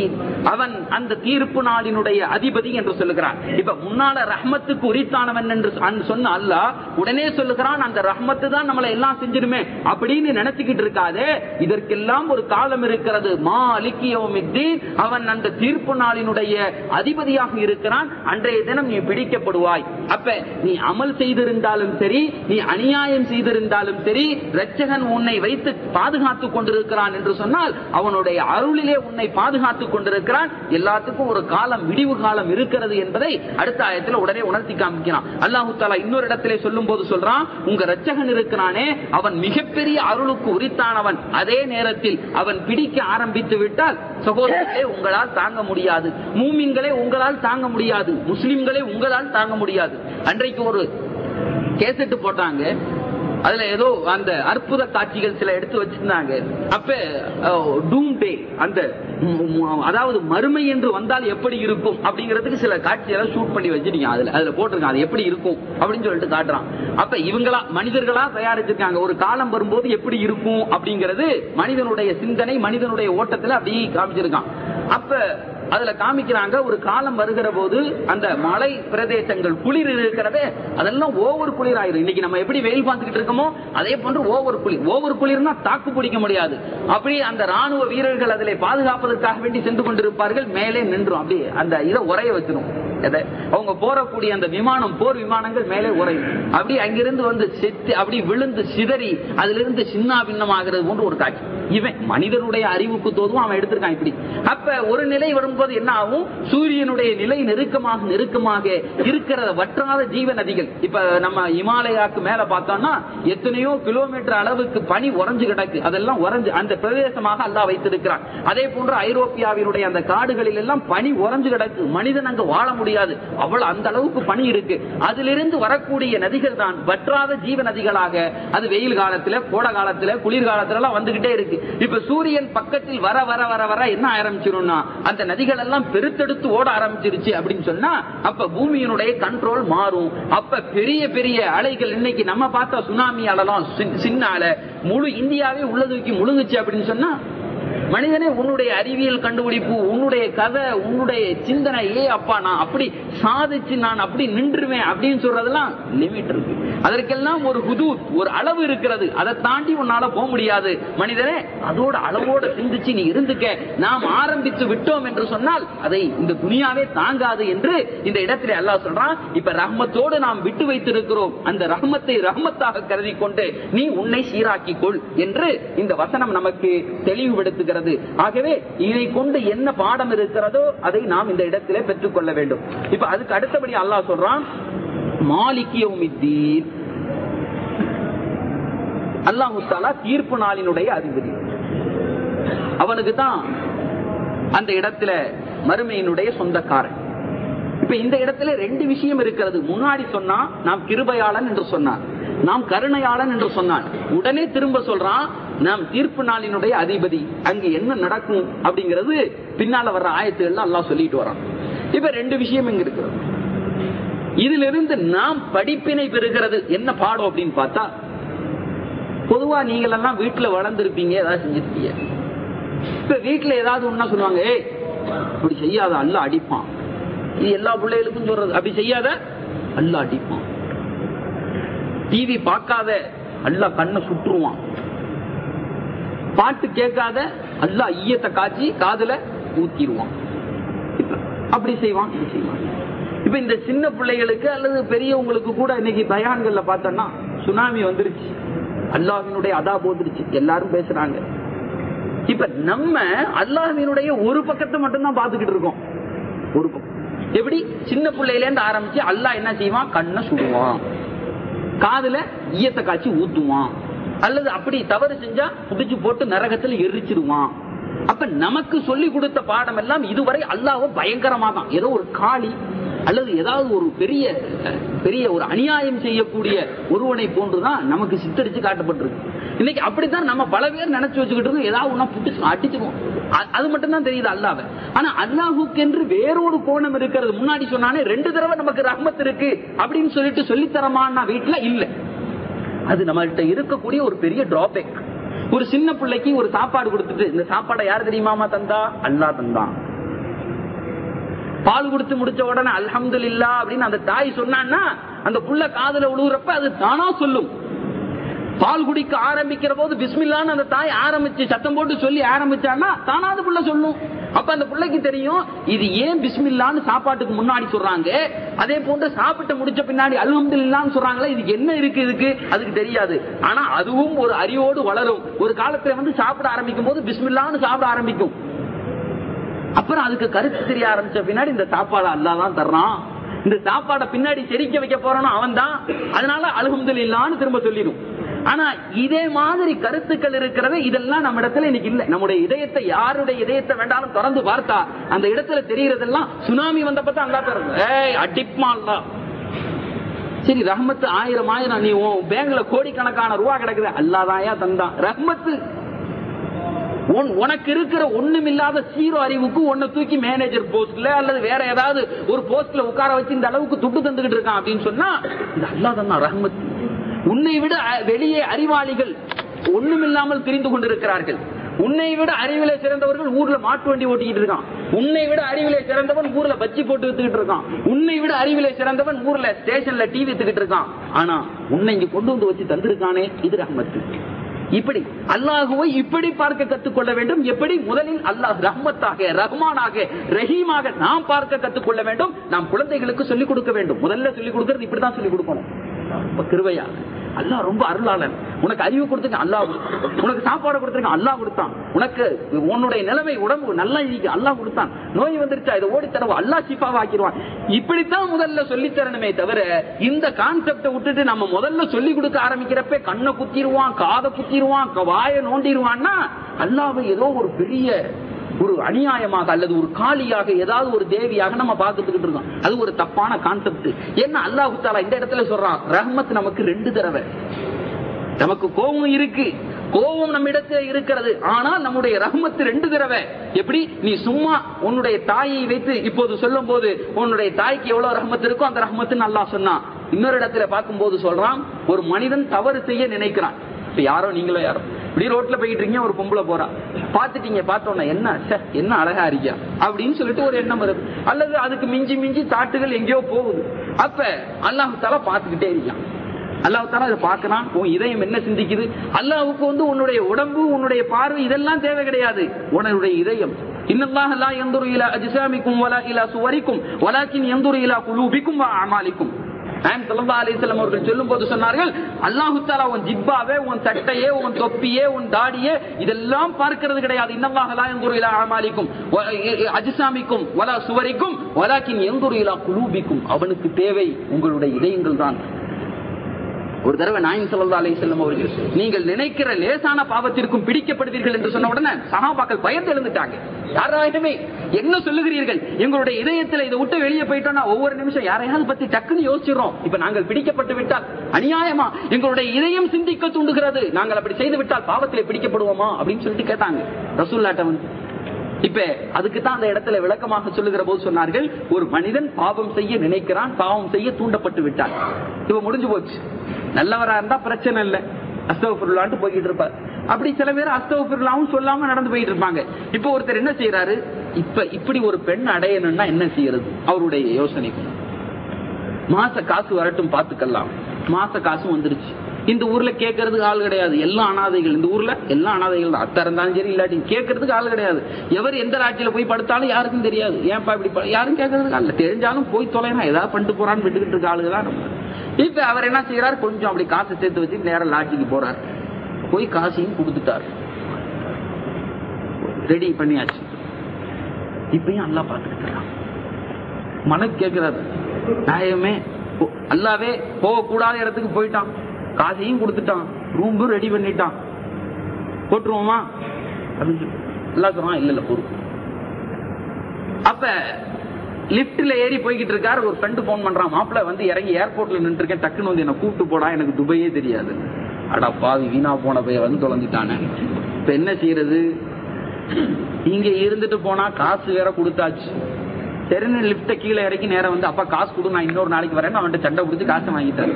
அவன் அந்த தீர்ப்பு நாளினுடைய அதிபதி என்று சொல்லுகிறான் இப்ப முன்னால ரஹ்மத்துக்கு உரித்தானவன் என்று சொ- சொன்ன அல்லாஹ் உடனே சொல்லுகிறான் அந்த ரஹ்மத்து தான் நம்மளை எல்லாம் செஞ்சிருமே அப்படின்னு நினைச்சுக்கிட்டு இருக்காதே இதற்கெல்லாம் ஒரு காலம் இருக்கிறது மாலிக்கியோமித்தீன் அவன் அந்த தீர்ப்பு நாளினுடைய அதிபதியாக இருக்கிறான் அன்றைய தினம் நீ பிடிக்கப்படுவாய் அப்ப நீ அமல் செய்திருந்தாலும் சரி நீ அநியாயம் செய்திருந்தாலும் சரி ரட்சகன் உன்னை வைத்து பாதுகாத்துக் கொண்டிருக்கிறான் என்று சொன்னால் அவனுடைய அருளிலே உன்னை பாதுகாத்துக் கொண்டிருக்கிறான் எல்லாத்துக்கும் ஒரு காலம் விடிவு காலம் இருக்கிறது என்பதை அடுத்த ஆயத்தில் உடனே உணர்த்தி காமிக்கிறான் அல்லாஹு தாலா இன்னொரு இடத்திலே சொல்லும் போது சொல்றான் உங்க ரட்சகன் இருக்கிறானே அவன் மிகப்பெரிய அருளுக்கு உரித்தானவன் அதே நேரத்தில் அவன் பிடிக்க ஆரம்பித்து விட்டால் சகோதரர்களே உங்களால் தாங்க முடியாது மூமின்களே உங்களால் தாங்க முடியாது முஸ்லிம்களே உங்களால் தாங்க முடியாது அன்றைக்கு ஒரு கேசட்டு போட்டாங்க அதுல ஏதோ அந்த அற்புத காட்சிகள் சில எடுத்து வச்சிருந்தாங்க அப்ப டூம் டே அந்த ம், ம், அதாவது மறுமை என்று வந்தால் எப்படி இருக்கும் அப்படிங்கிறதுக்கு சில காட்சியெல்லாம் ஷூட் பண்ணி வச்சிருக்கீங்க அதுல அதுல போட்டிருக்காங்க அது எப்படி இருக்கும் அப்படின்னு சொல்லிட்டு காட்டுறான் அப்ப இவங்களா மனிதர்களா தயாரிச்சிருக்காங்க ஒரு காலம் வரும்போது எப்படி இருக்கும் அப்படிங்கிறது மனிதனுடைய சிந்தனை மனிதனுடைய ஓட்டத்துல அப்படியே காமிச்சிருக்கான் அப்ப அதுல காமிக்கிறாங்க ஒரு காலம் வருகிற போது அந்த மலை பிரதேசங்கள் குளிர் இருக்கிறதே அதெல்லாம் ஓவர் குளிர் ஆயிரும் இன்னைக்கு நம்ம எப்படி வெயில் பார்த்துக்கிட்டு இருக்கோமோ அதே போன்று ஓவர் குளிர் ஓவர் குளிர்னா தாக்கு பிடிக்க முடியாது அப்படி அந்த ராணுவ வீரர்கள் அதிலே பாதுகாப்பதற்காக வேண்டி சென்று கொண்டிருப்பார்கள் மேலே நின்றும் அப்படியே அந்த இதை உரைய வச்சிரும் எதை? அவங்க போறக்கூடிய அந்த விமானம் போர் விமானங்கள் மேலே உரையும் அப்படி அங்கிருந்து வந்து செத்து அப்படி விழுந்து சிதறி அதிலிருந்து சின்ன பின்னமாகிறது போன்று ஒரு காட்சி இவன் மனிதனுடைய அறிவுக்கு தோதும் அவன் எடுத்திருக்கான் இப்படி அப்ப ஒரு நிலை வரும்போது என்ன ஆகும் சூரியனுடைய நிலை நெருக்கமாக நெருக்கமாக இருக்கிற வற்றாத ஜீவ நதிகள் இப்ப நம்ம இமாலயாக்கு மேல பார்த்தோம்னா எத்தனையோ கிலோமீட்டர் அளவுக்கு பனி உறைஞ்சு கிடக்கு அதெல்லாம் உறைஞ்சு அந்த பிரதேசமாக அல்லாஹ் வைத்திருக்கிறான் அதே போன்று ஐரோப்பியாவினுடைய அந்த காடுகளில் எல்லாம் பனி உறைஞ்சு கிடக்கு மனிதன் அங்க வாழ முடியாது அவ்வளவு அந்த அளவுக்கு பனி இருக்கு அதிலிருந்து வரக்கூடிய நதிகள் தான் வற்றாத ஜீவ நதிகளாக அது வெயில் காலத்துல கோடை காலத்துல குளிர் காலத்துல எல்லாம் வந்துகிட்டே இருக்கு இப்ப சூரியன் பக்கத்தில் வர வர வர வர என்ன ஆரம்பிச்சிரும்னா அந்த நதிகள் எல்லாம் பெருத்தெடுத்து ஓட ஆரம்பிச்சிருச்சு அப்படின்னு சொன்னா அப்ப பூமியினுடைய கண்ட்ரோல் மாறும் அப்ப பெரிய பெரிய அலைகள் இன்னைக்கு நம்ம பார்த்த சுனாமி அலலாம் சின்- சின்ன அலை முழு இந்தியாவே உள்ள தூக்கி முழுங்குச்சு அப்படின்னு சொன்னா மனிதனே உன்னுடைய அறிவியல் கண்டுபிடிப்பு உன்னுடைய கதை உன்னுடைய சிந்தனை ஏ அப்பா நான் அப்படி சாதிச்சு நான் அப்படி நின்றுவேன் அப்படின்னு சொல்றதெல்லாம் லிமிட் இருக்கு அதற்கெல்லாம் ஒரு ஹுதூத் ஒரு அளவு இருக்கிறது அதை தாண்டி உன்னால போக முடியாது மனிதனே அதோட அளவோட சிந்திச்சு நீ இருந்துக்க நாம் ஆரம்பித்து விட்டோம் என்று சொன்னால் அதை இந்த துனியாவே தாங்காது என்று இந்த இடத்திலே அல்லாஹ் சொல்றான் இப்ப ரஹ்மத்தோடு நாம் விட்டு வைத்திருக்கிறோம் அந்த ரஹ்மத்தை ரஹ்மத்தாக கருதி கொண்டு நீ உன்னை சீராக்கிக் கொள் என்று இந்த வசனம் நமக்கு தெளிவுபடுத்துகிறது ஆகவே இதை கொண்டு என்ன பாடம் இருக்கிறதோ அதை நாம் இந்த இடத்திலே பெற்றுக்கொள்ள வேண்டும் இப்ப அதுக்கு அடுத்தபடி அல்லாஹ் சொல்றான் மாலிக்கியவுமித்தீன் அல்லாஹு தாலா தீர்ப்பு நாளினுடைய அதிபதி அவனுக்கு தான் அந்த இடத்துல மறுமையினுடைய சொந்தக்காரன் இப்ப இந்த இடத்துல ரெண்டு விஷயம் இருக்கிறது முன்னாடி சொன்னா நாம் கிருபையாளன் என்று சொன்னான் நாம் கருணையாளன் என்று சொன்னான் உடனே திரும்ப சொல்றான் நாம் தீர்ப்பு நாளினுடைய அதிபதி அங்க என்ன நடக்கும் அப்படிங்கிறது பின்னால வர்ற ஆயத்துகள்ல அல்லாஹ் சொல்லிட்டு வரான் இப்ப ரெண்டு விஷயம் இங்க இருக்கிறது இதிலிருந்து நாம் படிப்பினை பெறுகிறது என்ன பாடம் அப்படின்னு பார்த்தா பொதுவா நீங்கள் எல்லாம் வீட்டுல வளர்ந்துருப்பீங்க ஏதாவது செஞ்சிருப்பீங்க இப்ப வீட்டுல ஏதாவது ஒண்ணா சொல்லுவாங்க ஏய் இப்படி செய்யாத அல்ல அடிப்பான் இது எல்லா பிள்ளைகளுக்கும் சொல்றது அப்படி செய்யாத அல்ல அடிப்பான் டிவி பார்க்காத அல்ல கண்ணை சுற்றுவான் பாட்டு கேட்காத அல்ல ஐயத்தை காய்ச்சி காதுல ஊத்திடுவான் இப்ப அப்படி செய்வான் இப்படி செய்வான் இப்ப இந்த சின்ன பிள்ளைகளுக்கு அல்லது பெரியவங்களுக்கு கூட இன்னைக்கு பயான்கள்ல பார்த்தோம்னா சுனாமி வந்துருச்சு அல்லாஹினுடைய அதாப் வந்துருச்சு எல்லாரும் பேசுறாங்க இப்ப நம்ம அல்லாஹினுடைய ஒரு பக்கத்தை மட்டும்தான் பார்த்துக்கிட்டு இருக்கோம் ஒரு பக்கம் எப்படி சின்ன பிள்ளையில இருந்து ஆரம்பிச்சு அல்லாஹ் என்ன செய்வான் கண்ணை சுடுவான் காதுல ஈயத்தை காய்ச்சி ஊத்துவான் அல்லது அப்படி தவறு செஞ்சா புடிச்சு போட்டு நரகத்துல எரிச்சிருவான் அப்ப நமக்கு சொல்லி கொடுத்த பாடம் எல்லாம் இதுவரை அல்லாஹ் பயங்கரமா தான் ஏதோ ஒரு காளி அல்லது ஏதாவது ஒரு பெரிய பெரிய ஒரு அநியாயம் செய்யக்கூடிய ஒருவனை போன்றுதான் நமக்கு சித்தரிச்சு காட்டப்பட்டிருக்கு இன்னைக்கு அப்படித்தான் நம்ம பல பேர் நினைச்சு வச்சுக்கிட்டு இருக்கோம் ஏதாவது ஒண்ணா புடிச்சு அடிச்சிருவோம் அ- அது மட்டும் தான் தெரியுது அல்லாஹ் ஆனா அல்லாஹுக்கென்று வேறொரு கோணம் இருக்கிறது முன்னாடி சொன்னானே ரெண்டு தடவை நமக்கு ரஹ்மத் இருக்கு அப்படின்னு சொல்லிட்டு சொல்லித்தரமான வீட்டுல இல்ல அது நம்மகிட்ட இருக்கக்கூடிய ஒரு பெரிய டிராபேக் ஒரு சின்ன பிள்ளைக்கு ஒரு சாப்பாடு கொடுத்துட்டு இந்த சாப்பாடை யார் தெரியுமாமா தந்தா அல்லாஹ் தந்தான் பால் கொடுத்து முடிச்ச உடனே அல்ஹம்துலில்லா அப்படின்னு அந்த தாய் சொன்னான்னா அந்த புள்ள காதுல உழுவுறப்ப அது தானா சொல்லும் பால் குடிக்க ஆரம்பிக்கிற போது பிஸ்மில்லான்னு அந்த தாய் ஆரம்பிச்சு சத்தம் போட்டு சொல்லி ஆரம்பிச்சான்னா தானா அந்த புள்ள சொல்லும் அப்ப அந்த பிள்ளைக்கு தெரியும் இது ஏன் பிஸ்மில்லான்னு சாப்பாட்டுக்கு முன்னாடி சொல்றாங்க அதே போன்று சாப்பிட்டு முடிச்ச பின்னாடி அல்ஹம்துலில்லான்னு சொல்றாங்களே இதுக்கு என்ன இருக்கு இதுக்கு அதுக்கு தெரியாது ஆனா அதுவும் ஒரு அறிவோடு வளரும் ஒரு காலத்துல வந்து சாப்பிட ஆரம்பிக்கும் போது பிஸ்மில்லான்னு சாப்பிட ஆரம்பிக்கும் அப்புறம் அதுக்கு கருத்து தெரிய ஆரம்பிச்ச பின்னாடி இந்த சாப்பாடு அல்லா தான் தர்றான் இந்த சாப்பாடை பின்னாடி செரிக்க வைக்க போறானோ அவன் தான் அதனால அல்ஹம்துலில்லான்னு திரும்ப சொல்லிடும் ஆனா இதே மாதிரி கருத்துக்கள் இருக்கிறது இதெல்லாம் நம்ம இடத்துல இன்னைக்கு இல்ல நம்முடைய இதயத்தை யாருடைய இதயத்தை வேண்டாலும் திறந்து பார்த்தா அந்த இடத்துல தெரியறதெல்லாம் சுனாமி வந்தப்ப அல்லா தருது ஏய் அடிப்மா அல்லா சரி ரஹ்மத்து ஆயிரம் ஆயிரம் நீ உன் பேங்க்ல கோடிக்கணக்கான ரூபா கிடக்குது அல்லாதாயா தந்தான் ரஹ்மத்து உன்- உனக்கு இருக்கிற ஒண்ணுமில்லாத சீரோ அறிவுக்கு உன்னை தூக்கி மேனேஜர் போஸ்ட்ல அல்லது வேற ஏதாவது ஒரு போஸ்ட்ல உட்கார வச்சு இந்த அளவுக்கு துட்டு தந்துகிட்டு இருக்கான் அப்படின்னு சொன்னா இது அல்லாதான் ரஹ்மத் உன்னை விட அ- வெளியே அறிவாளிகள் ஒண்ணுமில்லாமல் திரிந்து கொண்டிருக்கிறார்கள் உன்னை விட அறிவிலே சிறந்தவர்கள் ஊர்ல மாட்டு வண்டி ஓட்டிக்கிட்டு இருக்கான் உன்னை விட அறிவிலே சிறந்தவன் ஊர்ல பச்சி போட்டு வித்துக்கிட்டு இருக்கான் உன்னை விட அறிவிலே சிறந்தவன் ஊர்ல ஸ்டேஷன்ல டிவி வித்துக்கிட்டு இருக்கான் ஆனா உன்னை இங்க கொண்டு வந்து வச்சு தந்திருக்கானே இது ரஹ்மத்து இப்படி அல்லாஹுவை இப்படி பார்க்க கத்துக்கொள்ள வேண்டும் எப்படி முதலில் அல்லாஹ் ரஹ்மத்தாக ரஹ்மானாக ரஹீமாக நாம் பார்க்க கத்துக்கொள்ள வேண்டும் நாம் குழந்தைகளுக்கு சொல்லிக் கொடுக்க வேண்டும் முதல்ல சொல்லிக் கொடுக்கிறது இப்படிதான் சொல்லிக் கொடுக்கணும் ரொம்ப கிருபையா அல்லாஹ் ரொம்ப அருளாளன் உனக்கு அறிவு கொடுத்துருக்க அல்லாஹ் உனக்கு சாப்பாடு கொடுத்துருக்க அல்லாஹ் கொடுத்தான் உனக்கு உன்னுடைய நிலைமை உடம்பு நல்லா இருக்கு அல்லாஹ் கொடுத்தான் நோய் வந்துருச்சா இதை ஓடி தரவோ அல்லாஹ் சிப்பாவா ஆக்கிடுவான் இப்படித்தான் முதல்ல சொல்லித் தரணுமே தவிர இந்த கான்செப்டை விட்டுட்டு நம்ம முதல்ல சொல்லி கொடுக்க ஆரம்பிக்கிறப்ப கண்ணை குத்திடுவான் காதை குத்திடுவான் க- வாயை நோண்டிடுவான்னா அல்லாவை ஏதோ ஒரு பெரிய ஒரு அநியாயமாக அல்லது ஒரு காளியாக ஏதாவது ஒரு தேவியாக நம்ம பார்த்துட்டு இருக்கோம் அது ஒரு தப்பான கான்செப்ட் என்ன அல்லாஹு தாலா இந்த இடத்துல சொல்றான் ரஹ்மத் நமக்கு ரெண்டு தடவை நமக்கு கோபம் இருக்கு கோபம் நம்ம இடத்துல இருக்கிறது ஆனால் நம்முடைய ரஹ்மத்து ரெண்டு தடவை எப்படி நீ சும்மா உன்னுடைய தாயை வைத்து இப்போது சொல்லும் போது உன்னுடைய தாய்க்கு எவ்வளவு ரஹ்மத் இருக்கோ அந்த ரஹ்மத்துன்னு அல்லாஹ் சொன்னான் இன்னொரு இடத்துல பார்க்கும்போது சொல்றான் ஒரு மனிதன் தவறு செய்ய நினைக்கிறான் இப்ப யாரோ நீங்களோ யாரோ இப்படி ரோட்ல போயிட்டு இருக்கீங்க ஒரு பொம்பளை போறா பாத்துட்டீங்க பார்த்தோன்னே என்ன ச்சே, என்ன அழகா இருக்கியா அப்படின்னு சொல்லிட்டு ஒரு எண்ணம் வருது அல்லது அதுக்கு மிஞ்சி மிஞ்சி தாட்டுகள் எங்கேயோ போகுது அப்ப அல்லாஹு தாலா பார்த்துக்கிட்டே இருக்கான் அல்லாஹ் தாலா அதை பார்க்கறான் உன் இதயம் என்ன சிந்திக்குது அல்லாஹ்வுக்கு வந்து உன்னுடைய உடம்பு உன்னுடைய பார்வை இதெல்லாம் தேவை கிடையாது உன்னுடைய இதயம் இன்னல்லாஹ் லா யன்துரு இலா அஜ்சாமிக்கும் வலா இலா சுவரிக்கும் வலாக்கின் யன்துரு இலா குலூபிக்கும் வ அமாலிக்கும் நாயம் ஸல்லல்லாஹு அலைஹி வஸல்லம் அவர்கள் சொல்லும்போது சொன்னார்கள் அல்லாஹ் தஆலா உன் ஜிப்பாவே உன் சட்டையே உன் தொப்பியே உன் தாடியே இதெல்லாம் பார்க்கிறது கிடையாது இன்னல்லாஹ் லா யன்துரு இலா அமாலிக்கும் வ அஜ்சாமிக்கும் வலா சுவரிக்கும் வலாக்கின் யன்துரு இலா குலூபிக்கும் அவனுக்கு தேவை உங்களுடைய இதயங்கள் தான் ஒரு தடவை நாயின் சல்லா அலி செல்லம் அவர்கள் நீங்கள் நினைக்கிற லேசான பாவத்திற்கும் பிடிக்கப்படுவீர்கள் என்று சொன்ன உடனே சகாபாக்கள் பயந்து எழுந்துட்டாங்க யாராயுமே என்ன சொல்லுகிறீர்கள் எங்களுடைய இதயத்துல இதை விட்டு வெளியே போயிட்டோம்னா ஒவ்வொரு நிமிஷம் யாரையாவது பத்தி டக்குன்னு யோசிச்சிடறோம் இப்ப நாங்கள் பிடிக்கப்பட்டு விட்டால் அநியாயமா எங்களுடைய இதயம் சிந்திக்க தூண்டுகிறது நாங்கள் அப்படி செய்து விட்டால் பாவத்திலே பிடிக்கப்படுவோமா அப்படின்னு சொல்லிட்டு கேட்டாங்க ரசூல்லாட்ட வந்து இப்ப அதுக்கு தான் அந்த இடத்துல விளக்கமாக சொல்லுகிற போது சொன்னார்கள் ஒரு மனிதன் பாவம் செய்ய நினைக்கிறான் பாவம் செய்ய தூண்டப்பட்டு விட்டான் இப்ப முடிஞ்சு போச்சு நல்லவரா இருந்தா பிரச்சனை இல்லை அஸ்தவபுருளான்ட்டு போய்கிட்டு இருப்பார் அப்படி சில பேர் அஸ்தவபுருளாவும் சொல்லாம நடந்து போயிட்டு இருப்பாங்க இப்ப ஒருத்தர் என்ன செய்யறாரு இப்ப இப்படி ஒரு பெண் அடையணும்னா என்ன செய்யறது அவருடைய யோசனை மாச காசு வரட்டும் பாத்துக்கலாம் மாச காசும் வந்துருச்சு இந்த ஊர்ல கேட்கறதுக்கு ஆள் கிடையாது எல்லாம் அனாதைகள் இந்த ஊர்ல எல்லாம் அனாதைகள் தான் அத்தா இருந்தாலும் சரி இல்லாட்டி கேட்கறதுக்கு ஆள் கிடையாது எவர் எந்த ராட்சியில போய் படுத்தாலும் யாருக்கும் தெரியாது ஏன்பா இப்படி ப- யாரும் கேட்கறதுக்கு ஆள் இல்ல தெரிஞ்சாலும் போய் தொலைனா ஏதாவது பண்ணிட்டு போறான்னு விட்டுக்கிட்டு இருக்க ஆளுங்க தான் நம்ம. இப்ப அவர் என்ன செய்யறாரு கொஞ்சம் அப்படி காசை சேர்த்து வச்சு நேரம் லாட்சிக்கு போறார் போய் காசையும் கொடுத்துட்டார் ரெடி பண்ணியாச்சு இப்பயும் அல்லா பார்த்துக்கிட்டு இருக்கான் மனக்கு கேட்கிறாரு நியாயமே போ- அல்லாவே போகக்கூடாத இடத்துக்கு போயிட்டான் காசையும் கொடுத்துட்டான் ரூம்பும் ரெடி பண்ணிட்டான் போட்டுருவோமா அப்படின்னு சொல்லி அல்லாஹ் சொல்றான் இல்ல இல்ல பொறுப்பு அப்ப லிப்ட்ல ஏறி போய்கிட்டு இருக்காரு ஒரு ஃப்ரெண்டு போன் பண்றான் மாப்பிள்ள வந்து இறங்கி ஏர்போர்ட்ல நின்று இருக்கேன் டக்குன்னு வந்து என்ன கூப்பிட்டு போடா எனக்கு துபையே தெரியாது அடா பாவி வீணா போன பைய வந்து தொலைஞ்சிட்டானே இப்ப என்ன செய்யறது இங்க இருந்துட்டு போனா காசு வேற கொடுத்தாச்சு சரின்னு லிப்ட கீழே இறக்கி நேரம் வந்து அப்பா காசு கொடு நான் இன்னொரு நாளைக்கு வரேன்னு அவன்கிட்ட சண்டை பிடிச்சி காசை வாங்கிட்டாரு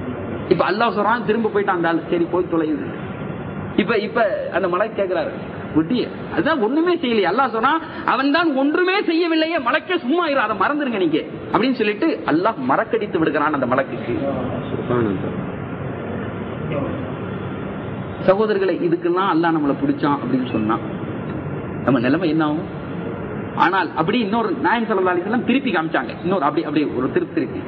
இப்ப அல்லாஹ் சொல்றான் திரும்ப போயிட்டான் அந்த ஆளு சரி போய் தொலையுது இப்ப இப்ப அந்த மலை கேக்குறாரு விட்டிய அதுதான் ஒண்ணுமே செய்யலையே அல்லாஹ் சொன்னா அவன் தான் ஒன்றுமே செய்யவில்லையே மலக்கே சும்மா இரு அதை மறந்துருங்க நீங்க அப்படின்னு சொல்லிட்டு அல்லாஹ் மறக்கடித்து விடுகிறான் அந்த மலக்குக்கு சகோதரர்களை இதுக்கெல்லாம் அல்லாஹ் நம்மளை பிடிச்சான் அப்படின்னு சொன்னா நம்ம நிலைமை என்ன ஆகும் ஆனால் அப்படி இன்னொரு நாயம் சல்லா அலிஸ்லாம் திருப்பி காமிச்சாங்க இன்னொரு அப்படி அப்படி ஒரு திருப்பி திருப்பி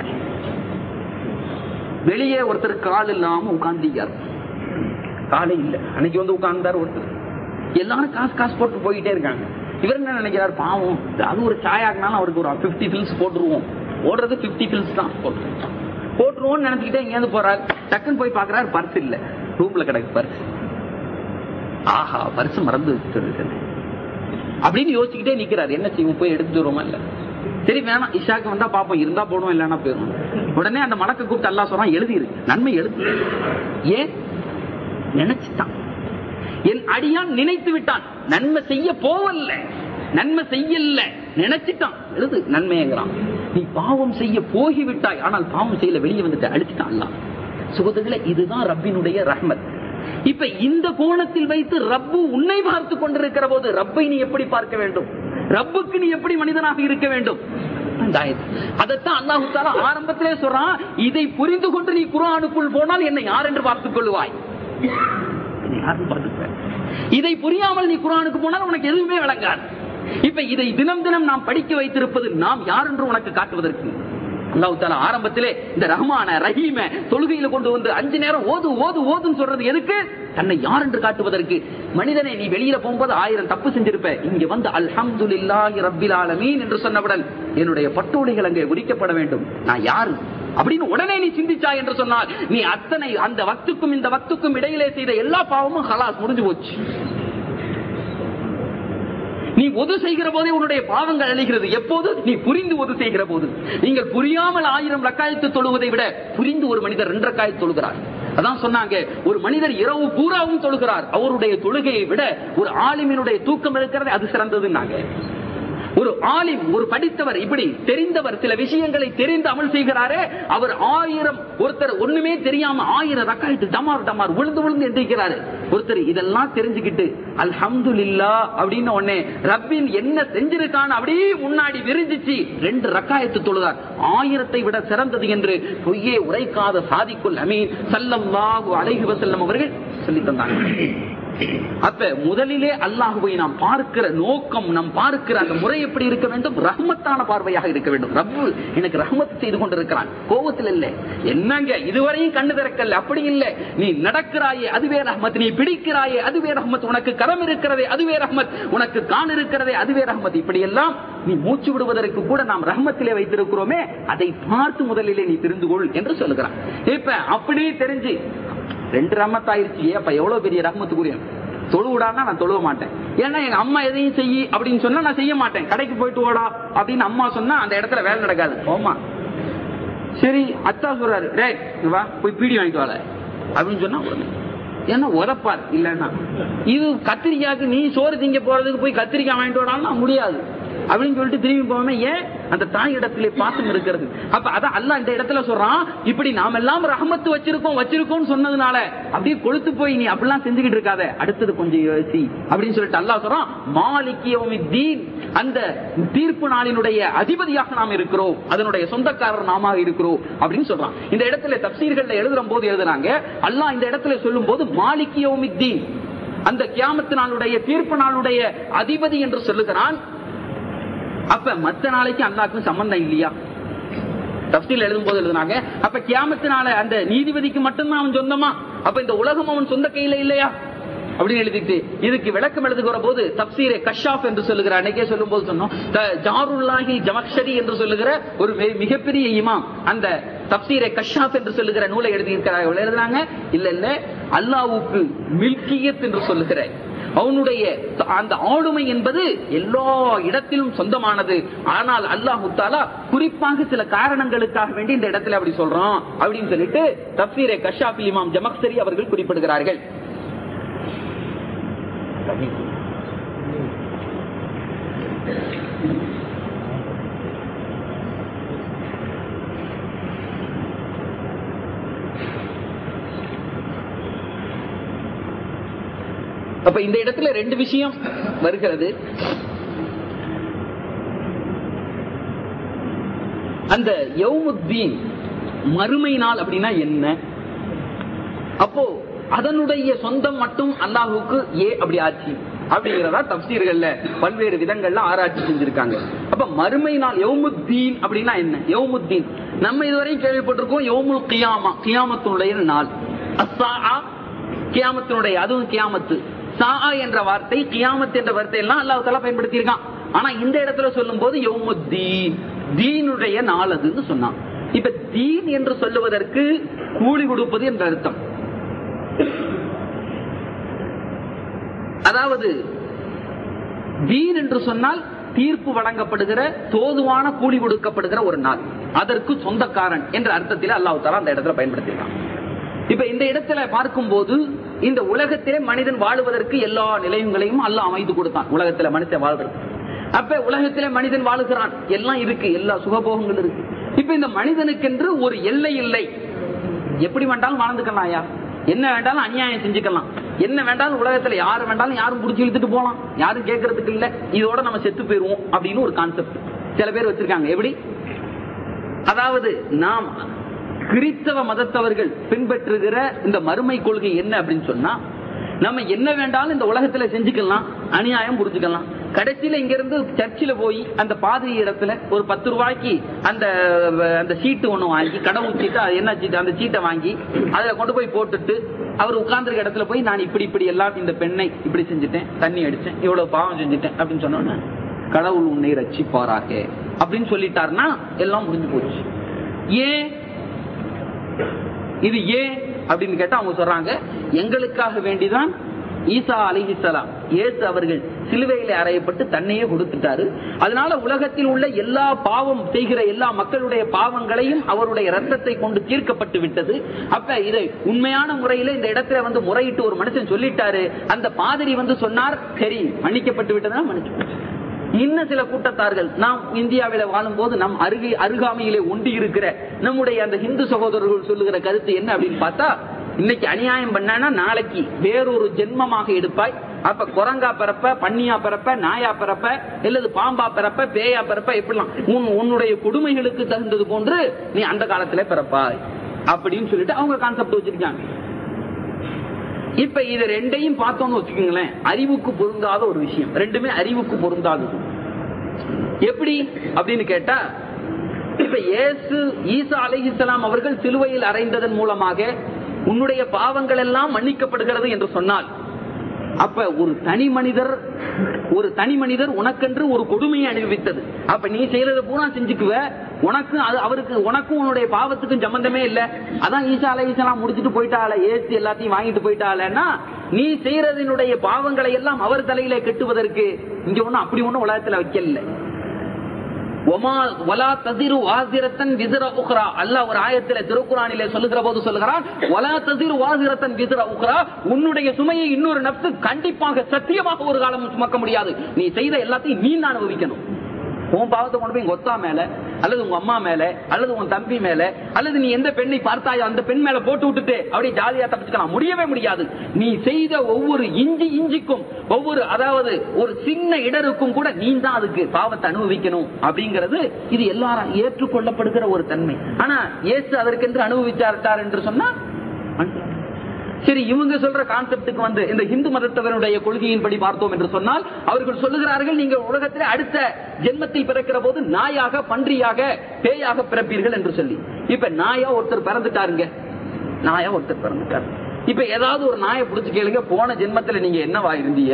வெளியே ஒருத்தர் கால் இல்லாம உட்கார்ந்திருக்காரு காலே இல்ல அன்னைக்கு வந்து உட்கார்ந்தார் ஒருத்தர் எல்லாரும் காசு காசு போட்டு போயிட்டே இருக்காங்க இவர் என்ன நினைக்கிறார் பாவம் அது ஒரு சாயாக்குனாலும் அவருக்கு ஒரு பிப்டி பில்ஸ் போட்டுருவோம் ஓடுறது பிப்டி பில்ஸ் தான் போட்டுருவோம் போட்டுருவோம்னு நினைச்சுக்கிட்டே இங்கேருந்து போறாரு டக்குன்னு போய் பாக்குறாரு பர்ஸ் இல்ல ரூம்ல கிடக்கு பர்ஸ் ஆஹா பர்ஸ் மறந்து வச்சுட்டு அப்படின்னு யோசிச்சுக்கிட்டே நிக்கிறாரு என்ன செய்வோம் போய் எடுத்துட்டு வருவோமா இல்ல சரி வேணாம் இஷாக்கு வந்தா பாப்போம் இருந்தா போடுவோம் இல்லைன்னா போயிடும் உடனே அந்த மடக்க கூப்பிட்டு அல்லா சொல்றான் எழுதிரு நன்மை எழுது ஏன் நினைச்சுட்டான் என் அடியான் நினைத்து விட்டான் நன்மை செய்ய போவல்ல நன்மை செய்யல நினைச்சிட்டான் எழுது நன்மைங்கிறான் நீ பாவம் செய்ய போகி விட்டாய் ஆனால் பாவம் செய்யல வெளியே வந்துட்டு அழிச்சிட்டான் அல்ல சுகத்துகளை இதுதான் ரப்பினுடைய ரஹ்மத் இப்ப இந்த கோணத்தில் வைத்து ரப்பு உன்னை பார்த்து கொண்டிருக்கிற போது ரப்பை நீ எப்படி பார்க்க வேண்டும் ரப்புக்கு நீ எப்படி மனிதனாக இருக்க வேண்டும் அதைத்தான் அல்லாஹு தாலா ஆரம்பத்திலே சொல்றான் இதை புரிந்து கொண்டு நீ குரானுக்குள் போனால் என்னை யார் என்று பார்த்துக் கொள்வாய் இதை புரியாமல் நீ குரானுக்கு போனால் உனக்கு எதுவுமே விளங்காது இப்ப இதை தினம் தினம் நாம் படிக்க வைத்திருப்பது நாம் யார் என்று உனக்கு காட்டுவதற்கு அல்லாஹால ஆரம்பத்திலே இந்த ரஹ்மான ரஹீம தொழுகையில கொண்டு வந்து அஞ்சு நேரம் ஓது ஓது ஓதுன்னு சொல்றது எதுக்கு தன்னை யார் என்று காட்டுவதற்கு மனிதனை நீ வெளியில போகும்போது ஆயிரம் தப்பு செஞ்சிருப்ப இங்க வந்து அல்ஹம்துலில்லாஹி ரப்பில் ஆலமீன் என்று சொன்னவுடன் என்னுடைய பட்டோலைகள் அங்கே உரிக்கப்பட வேண்டும் நான் யாரு அப்படின்னு உடனே நீ சிந்திச்சா என்று சொன்னால் நீ அத்தனை அந்த வக்துக்கும் இந்த வக்துக்கும் இடையிலே செய்த எல்லா பாவமும் ஹலாஸ் முடிஞ்சு போச்சு நீ ஒது செய்கிற போதே உன்னுடைய பாவங்கள் அழிகிறது எப்போது நீ புரிந்து ஒது செய்கிற போது நீங்கள் புரியாமல் ஆயிரம் ரக்காயத்து தொழுவதை விட புரிந்து ஒரு மனிதர் ரெண்டு ரக்காயத்து தொழுகிறார் அதான் சொன்னாங்க ஒரு மனிதர் இரவு பூராவும் தொழுகிறார் அவருடைய தொழுகையை விட ஒரு ஆலிமினுடைய தூக்கம் இருக்கிறது அது சிறந்ததுன்னாங்க ஒரு ஆலிம் ஒரு படித்தவர் இப்படி தெரிந்தவர் சில விஷயங்களை தெரிந்து அமல் செய்கிறாரே அவர் ஆயிரம் ஒருத்தர் ஒண்ணுமே தெரியாம ஆயிரம் ரக்காயத்து டமார் டமார் விழுந்து விழுந்து எந்திரிக்கிறாரு ஒருத்தர் இதெல்லாம் தெரிஞ்சுக்கிட்டு அல்ஹம்துலில்லா அப்படின்னு உடனே ரப்பின் என்ன செஞ்சிருக்கான் அப்படியே முன்னாடி விரிஞ்சிச்சு ரெண்டு ரக்காயத்து தொழுதார் ஆயிரத்தை விட சிறந்தது என்று பொய்யே உரைக்காத சாதிக்குள் அமீன் சல்லல்லாஹு அலைஹி வஸல்லம் அவர்கள் சொல்லி தந்தாங்க அப்ப முதலிலே அல்லாஹுவை நாம் பார்க்கிற நோக்கம் நாம் பார்க்கிற அந்த முறை எப்படி இருக்க வேண்டும் ரஹ்மத்தான பார்வையாக இருக்க வேண்டும் ரப்பு எனக்கு ரஹ்மத் செய்து கொண்டிருக்கிறான் கோபத்தில் இல்லை என்னங்க இதுவரையும் கண்ணு திறக்கல அப்படி இல்லை நீ நடக்கிறாயே அதுவே ரஹ்மத் நீ பிடிக்கிறாயே அதுவே ரஹ்மத் உனக்கு கரம் இருக்கிறதே அதுவே ரஹ்மத் உனக்கு கான் இருக்கிறதே அதுவே ரஹ்மத் இப்படி எல்லாம் நீ மூச்சு விடுவதற்கு கூட நாம் ரஹ்மத்திலே வைத்திருக்கிறோமே அதை பார்த்து முதலிலே நீ தெரிந்து கொள் என்று சொல்லுகிறான் இப்ப அப்படியே தெரிஞ்சு ரெண்டு ரஹமத் ஆயிருச்சு அப்ப எவ்வளவு பெரிய ரஹமத்துக்குரிய தொழுவிடான்னா நான் தொழுவ மாட்டேன் ஏன்னா எங்க அம்மா எதையும் செய்யி அப்படின்னு சொன்னா நான் செய்ய மாட்டேன் கடைக்கு போயிட்டு ஓடா அப்படின்னு அம்மா சொன்னா அந்த இடத்துல வேலை நடக்காது போமா சரி அத்தா சொல்றாரு ரே வா போய் பீடி வாங்கிட்டு வாழ அப்படின்னு சொன்னா உடனே ஏன்னா உதப்பார் இல்லைன்னா இது கத்திரிக்காய்க்கு நீ சோறு திங்க போறதுக்கு போய் கத்திரிக்காய் வாங்கிட்டு வரான்னா முடியாது அப்படின்னு சொல்லிட்டு திரும்பி போகாம ஏன் அந்த தாய் இடத்திலே பாசம் இருக்கிறது அப்ப அதான் அல்ல இந்த இடத்துல சொல்றான் இப்படி நாம எல்லாம் ரஹமத்து வச்சிருக்கோம் வச்சிருக்கோம் சொன்னதுனால அப்படியே கொளுத்து போய் நீ அப்படிலாம் செஞ்சுக்கிட்டு இருக்காத அடுத்தது கொஞ்சம் யோசி அப்படின்னு சொல்லிட்டு அல்லாஹ் சொல்றான் மாலிக்கியவுமி தீன் அந்த தீர்ப்பு நாளினுடைய அதிபதியாக நாம் இருக்கிறோம் அதனுடைய சொந்தக்காரர் நாம இருக்கிறோம் அப்படின்னு சொல்றான் இந்த இடத்துல தப்சீர்கள்ல எழுதுற போது எழுதுறாங்க அல்லாஹ் இந்த இடத்துல சொல்லும் போது மாலிக்கியவுமி தீன் அந்த கியாமத்து நாளுடைய தீர்ப்பு நாளுடைய அதிபதி என்று சொல்லுகிறான் அப்ப மத்த நாளைக்கு அல்லாக்கும் சம்பந்தம் இல்லையா தப்சீல் எழுதும் போது எழுதுனாங்க அப்ப கியாமத்தினால அந்த நீதிபதிக்கு மட்டும்தான் அவன் சொந்தமா அப்ப இந்த உலகம் அவன் சொந்த கையில இல்லையா அப்படின்னு எழுதிட்டு இதுக்கு விளக்கம் எழுதுகிற போது தப்சீரை கஷாப் என்று சொல்லுகிற அன்னைக்கே சொல்லும் போது சொன்னோம் ஜாருல்லாஹி ஜமக்ஷரி என்று சொல்லுகிற ஒரு மிகப்பெரிய இமாம் அந்த தப்சீரை கஷாப் என்று சொல்லுகிற நூலை எழுதியிருக்கிறார்கள் எழுதுறாங்க இல்ல இல்ல அல்லாவுக்கு மில்கியத் என்று சொல்லுகிற அவனுடைய அந்த ஆளுமை என்பது எல்லா இடத்திலும் சொந்தமானது ஆனால் அல்லாஹு தாலா குறிப்பாக சில காரணங்களுக்காக வேண்டி இந்த இடத்துல அப்படி சொல்றான் அப்படின்னு சொல்லிட்டு தப்சீரை கஷாப் இமாம் ஜமக்சரி அவர்கள் குறிப்பிடுகிறார்கள் அப்ப இந்த இடத்துல ரெண்டு விஷயம் வருகிறது அந்த யௌமுத்தீன் மறுமை நாள் அப்படின்னா என்ன அப்போ அதனுடைய சொந்தம் மட்டும் அல்லாஹுக்கு ஏ அப்படி ஆச்சு அப்படிங்கிறதா தப்சீர்கள்ல பல்வேறு விதங்கள்ல ஆராய்ச்சி செஞ்சிருக்காங்க அப்ப மறுமை நாள் யௌமுத்தீன் அப்படின்னா என்ன யௌமுத்தீன் நம்ம இதுவரையும் கேள்விப்பட்டிருக்கோம் யௌமுல் கியாமா கியாமத்தினுடைய நாள் அஸ்ஸா கியாமத்தினுடைய அதுவும் கியாமத்து சா என்ற வார்த்தை கியாமத் என்ற வார்த்தை எல்லாம் அல்லாஹ் தலா பயன்படுத்தியிருக்கான் ஆனா இந்த இடத்துல சொல்லும் போது யௌமுத்தீன் தீனுடைய நாள் அதுன்னு சொன்னான் இப்ப தீன் என்று சொல்லுவதற்கு கூலி கொடுப்பது என்ற அர்த்தம் அதாவது தீன் என்று சொன்னால் தீர்ப்பு வழங்கப்படுகிற தோதுவான கூலி கொடுக்கப்படுகிற ஒரு நாள் அதற்கு சொந்தக்காரன் என்ற அர்த்தத்தில் அல்லாஹ் தாலா அந்த இடத்துல பயன்படுத்தினான் இப்ப இந்த இடத்துல பார்க்கும்போது இந்த உலகத்திலே மனிதன் வாழுவதற்கு எல்லா நிலையங்களையும் அல்லாஹ் அமைத்து கொடுத்தான் உலகத்துல மனுஷன் வாழ்றது அப்ப உலகத்திலே மனிதன் வாழுகிறான் எல்லாம் இருக்கு எல்லா சுகபோகங்கள் இருக்கு இப்ப இந்த மனிதனுக்கென்று ஒரு எல்லை இல்லை எப்படி வேண்டாலும் வாழ்ந்துக்கலாம் ஐயா என்ன வேண்டாலும் அநியாயம் செஞ்சுக்கலாம் என்ன வேண்டாலும் உலகத்துல யாரு வேண்டாலும் யாரும் புடிச்சு இழுத்துட்டு போலாம் யாரும் கேட்கறதுக்கு இல்ல இதோட நம்ம செத்து போயிருவோம் அப்படின்னு ஒரு கான்செப்ட் சில பேர் வச்சிருக்காங்க எப்படி அதாவது நாம் கிறிஸ்தவ மதத்தவர்கள் பின்பற்றுகிற இந்த மறுமை கொள்கை என்ன அப்படின்னு சொன்னா நம்ம என்ன வேண்டாலும் இந்த உலகத்துல செஞ்சுக்கலாம் அநியாயம் புரிஞ்சுக்கலாம் கடைசியில இங்க இருந்து சர்ச்சில் போய் அந்த பாதி இடத்துல ஒரு பத்து ரூபாய்க்கு அந்த அந்த சீட்டு ஒண்ணு வாங்கி கடவுள் சீட்டு அது என்ன சீட்டு அந்த சீட்டை வாங்கி அதுல கொண்டு போய் போட்டுட்டு அவர் உட்கார்ந்துருக்க இடத்துல போய் நான் இப்படி இப்படி எல்லாம் இந்த பெண்ணை இப்படி செஞ்சுட்டேன் தண்ணி அடிச்சேன் இவ்வளவு பாவம் செஞ்சுட்டேன் அப்படின்னு சொன்னோன்னே கடவுள் உன்னை ரட்சிப்பாராக அப்படின்னு சொல்லிட்டாருன்னா எல்லாம் முடிஞ்சு போச்சு ஏன் இது ஏன் அப்படின்னு கேட்டா அவங்க சொல்றாங்க எங்களுக்காக வேண்டிதான் ஈசா அலிஹிசலாம் இயேசு அவர்கள் சிலுவையில அறையப்பட்டு தன்னையே கொடுத்துட்டாரு அதனால உலகத்தில் உள்ள எல்லா பாவம் செய்கிற எல்லா மக்களுடைய பாவங்களையும் அவருடைய ரத்தத்தை கொண்டு தீர்க்கப்பட்டு விட்டது அப்ப இதை உண்மையான முறையில இந்த இடத்துல வந்து முறையிட்டு ஒரு மனுஷன் சொல்லிட்டாரு அந்த பாதிரி வந்து சொன்னார் சரி மன்னிக்கப்பட்டு விட்டதுன்னா மன்னிச்சு இன்னும் சில கூட்டத்தார்கள் நாம் இந்தியாவில வாழும் போது நம் அருகே அருகாமையிலே ஒண்டி இருக்கிற நம்முடைய அந்த இந்து சகோதரர்கள் சொல்லுகிற கருத்து என்ன அப்படின்னு பார்த்தா இன்னைக்கு அநியாயம் பண்ணா நாளைக்கு வேறொரு ஜென்மமாக எடுப்பாய் அப்ப குரங்கா பிறப்ப பன்னியா பிறப்ப நாயா பிறப்ப இல்லது பாம்பா பிறப்ப பேயா பிறப்ப எப்படிலாம் உன் உன்னுடைய கொடுமைகளுக்கு தகுந்தது போன்று நீ அந்த காலத்துல பிறப்பாய் அப்படின்னு சொல்லிட்டு அவங்க கான்செப்ட் வச்சிருக்காங்க இப்ப இது ரெண்டையும் பார்த்தோம்னு வச்சுக்கோங்களேன் அறிவுக்கு பொருந்தாத ஒரு விஷயம் ரெண்டுமே அறிவுக்கு பொருந்தாதது எப்படி அப்படின்னு கேட்டா இப்ப இயேசு ஈசா அலைஹிஸ்ஸலாம் அவர்கள் சிலுவையில் அறைந்ததன் மூலமாக உன்னுடைய பாவங்கள் எல்லாம் மன்னிக்கப்படுகிறது என்று சொன்னால் அப்ப ஒரு தனி மனிதர் ஒரு தனி மனிதர் உனக்கென்று ஒரு கொடுமையை அனுபவித்தது அப்ப நீ செய்யறது பூரா செஞ்சுக்குவ உனக்கு அது அவருக்கு உனக்கும் உன்னுடைய பாவத்துக்கும் சம்பந்தமே இல்ல அதான் ஈசா அலை ஈசலாம் முடிச்சுட்டு போயிட்டால ஏசி எல்லாத்தையும் வாங்கிட்டு போயிட்டாலன்னா நீ செய்யறதனுடைய பாவங்களை எல்லாம் அவர் தலையில கெட்டுவதற்கு இங்க ஒண்ணு அப்படி ஒண்ணு உலகத்துல வைக்கல ஒரு ஆயத்தில திருக்குறானிலே சொல்லுகிற போது சொல்லுகிறான் உன்னுடைய சுமையை இன்னொரு நப்சு கண்டிப்பாக சத்தியமாக ஒரு காலம் சுமக்க முடியாது நீ செய்த எல்லாத்தையும் நீ தான் அனுபவிக்கணும் உன் பாவத்தை கொண்டு போய் உங்க ஒத்தா மேல அல்லது உங்க அம்மா மேல அல்லது உன் தம்பி மேல அல்லது நீ எந்த பெண்ணை பார்த்தாயோ அந்த பெண் மேல போட்டு விட்டுட்டு அப்படியே ஜாலியா தப்பிச்சுக்கலாம் முடியவே முடியாது நீ செய்த ஒவ்வொரு இஞ்சி இஞ்சிக்கும் ஒவ்வொரு அதாவது ஒரு சின்ன இடருக்கும் கூட நீ தான் அதுக்கு பாவத்தை அனுபவிக்கணும் அப்படிங்கிறது இது எல்லாரும் ஏற்றுக்கொள்ளப்படுகிற ஒரு தன்மை ஆனா இயேசு அதற்கென்று அனுபவிச்சார்ட்டார் என்று சொன்னா சரி இவங்க சொல்ற கான்செப்டுக்கு வந்து இந்த இந்து மதத்தவருடைய கொள்கையின்படி பார்த்தோம் என்று சொன்னால் அவர்கள் சொல்லுகிறார்கள் நீங்கள் உலகத்தில் அடுத்த ஜென்மத்தில் பிறக்கிற போது நாயாக பன்றியாக பேயாக பிறப்பீர்கள் என்று சொல்லி இப்ப நாயா ஒருத்தர் பிறந்துட்டாருங்க நாயா ஒருத்தர் பிறந்துட்டார் இப்ப ஏதாவது ஒரு நாயை பிடிச்சு கேளுங்க போன ஜென்மத்துல நீங்க என்னவா இருந்தீங்க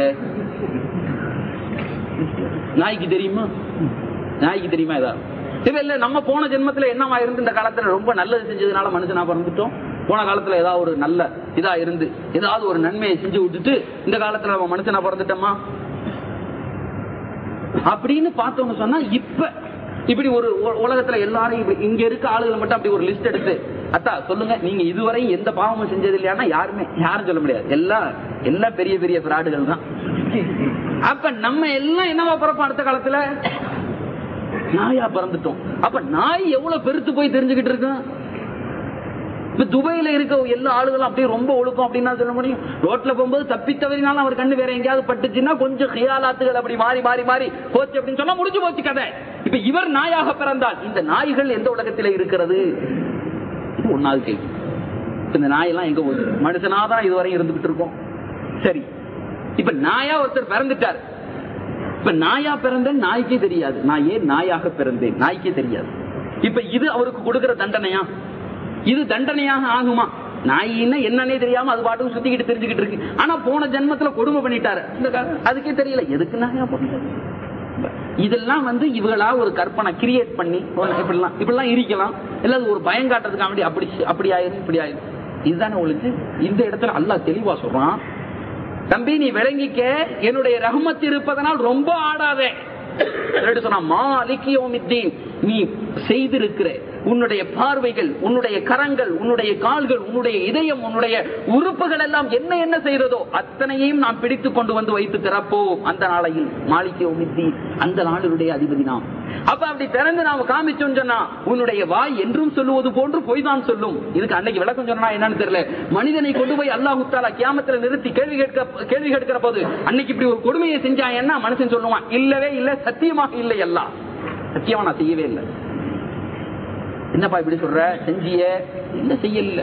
நாய்க்கு தெரியுமா நாய்க்கு தெரியுமா ஏதாவது இல்ல இல்ல நம்ம போன ஜென்மத்துல என்னவா இருந்து இந்த காலத்துல ரொம்ப நல்லது செஞ்சதுனால மனுஷனா பிறந்துட்டோம் போன காலத்துல ஏதாவது ஒரு நல்ல இதா இருந்து ஏதாவது ஒரு நன்மையை செஞ்சு விட்டுட்டு இந்த காலத்துல நம்ம மனுஷனா பிறந்துட்டோமா அப்படின்னு பார்த்தோம்னு சொன்னா இப்ப இப்படி ஒரு உலகத்துல எல்லாரும் இப்படி இங்க இருக்க ஆளுகளை மட்டும் அப்படி ஒரு லிஸ்ட் எடுத்து அத்தா சொல்லுங்க நீங்க இதுவரை எந்த பாவமும் செஞ்சது இல்லையானா யாருமே யாரும் சொல்ல முடியாது எல்லாம் எல்லாம் பெரிய பெரிய பிராடுகள் தான் அப்ப நம்ம எல்லாம் என்னவா பிறப்போம் அடுத்த காலத்துல நாயா பிறந்துட்டோம் அப்ப நாய் எவ்வளவு பெருத்து போய் தெரிஞ்சுக்கிட்டு இருக்கும் இப்ப துபாயில இருக்க எல்லா ஆளுகளும் அப்படியே ரொம்ப ஒழுக்கம் அப்படின்னா சொல்ல முடியும் ரோட்ல போகும்போது தப்பி தவறினாலும் அவர் கண்ணு வேற எங்கேயாவது பட்டுச்சுன்னா கொஞ்சம் ஹியாலாத்துகள் அப்படி மாறி மாறி மாறி போச்சு அப்படின்னு சொன்னா முடிஞ்சு போச்சு கதை இப்ப இவர் நாயாக பிறந்தால் இந்த நாய்கள் எந்த உலகத்தில இருக்கிறது இது ஒன்னாவது கேள்வி இப்ப இந்த நாயெல்லாம் எங்க போகுது மனுஷனாதான் இதுவரை இருந்துகிட்டு இருக்கோம் சரி இப்ப நாயா ஒருத்தர் பிறந்துட்டார் இப்ப நாயா பிறந்தேன் நாய்க்கே தெரியாது நான் ஏன் நாயாக பிறந்தேன் நாய்க்கே தெரியாது இப்ப இது அவருக்கு கொடுக்கிற தண்டனையா இது தண்டனையாக ஆகுமா நாயின்னா என்னன்னே தெரியாம அது பாட்டுக்கு சுத்திக்கிட்டு தெரிஞ்சுக்கிட்டு இருக்கு ஆனா போன ஜென்மத்துல கொடுமை பண்ணிட்டாரு இந்த கா- அதுக்கே தெரியல எதுக்கு நாயா பிறந்தேன் இதெல்லாம் வந்து இவங்களா ஒரு கற்பனை கிரியேட் பண்ணி ஒண்ணு இப்படிலாம் இப்படிலாம் இருக்கலாம் இல்ல அது ஒரு பயம் காட்டுறதுக்காக வேண்டி அப்படி அப்படி ஆயிரும் இப்படி ஆயிரும் இதுதானே உங்களுக்கு இந்த இடத்துல அல்லாஹ் தெளிவா சொல்றான் தம்பி நீ விளங்கிக்க என்னுடைய ரஹமத் இருப்பதனால் ரொம்ப ஆடாதே ரெண்டு சொன்னா மாலிக்கியோமித்தீன் நீ செய்திருக்கிற உன்னுடைய பார்வைகள் உன்னுடைய கரங்கள் உன்னுடைய கால்கள் உன்னுடைய இதயம் உன்னுடைய உறுப்புகள் எல்லாம் என்ன என்ன செய்ததோ அத்தனையும் நாம் பிடித்து கொண்டு வந்து வைத்து திறப்போம் அந்த நாளையில் மாலிக்கியோமித்தீன் அந்த நாளினுடைய அதிபதி நாம் அப்ப அப்படி திறந்து நாம காமிச்சோம் சொன்னா உன்னுடைய வாய் என்றும் சொல்லுவது போன்று பொய் தான் சொல்லும் இதுக்கு அன்னைக்கு விளக்கம் சொன்னா என்னன்னு தெரியல மனிதனை கொண்டு போய் அல்லாஹு தாலா கியாமத்துல நிறுத்தி கேள்வி கேட்க கேள்வி கேட்கிற போது அன்னைக்கு இப்படி ஒரு கொடுமையை செஞ்சாங்கன்னா மனுஷன் சொல்லுவான் இல்லவே இல்ல சத்தியமாக இல்லை எல்லாம் சத்தியமா நான் செய்யவே இல்லை என்னப்பா இப்படி சொல்ற செஞ்சிய இல்ல செய்யல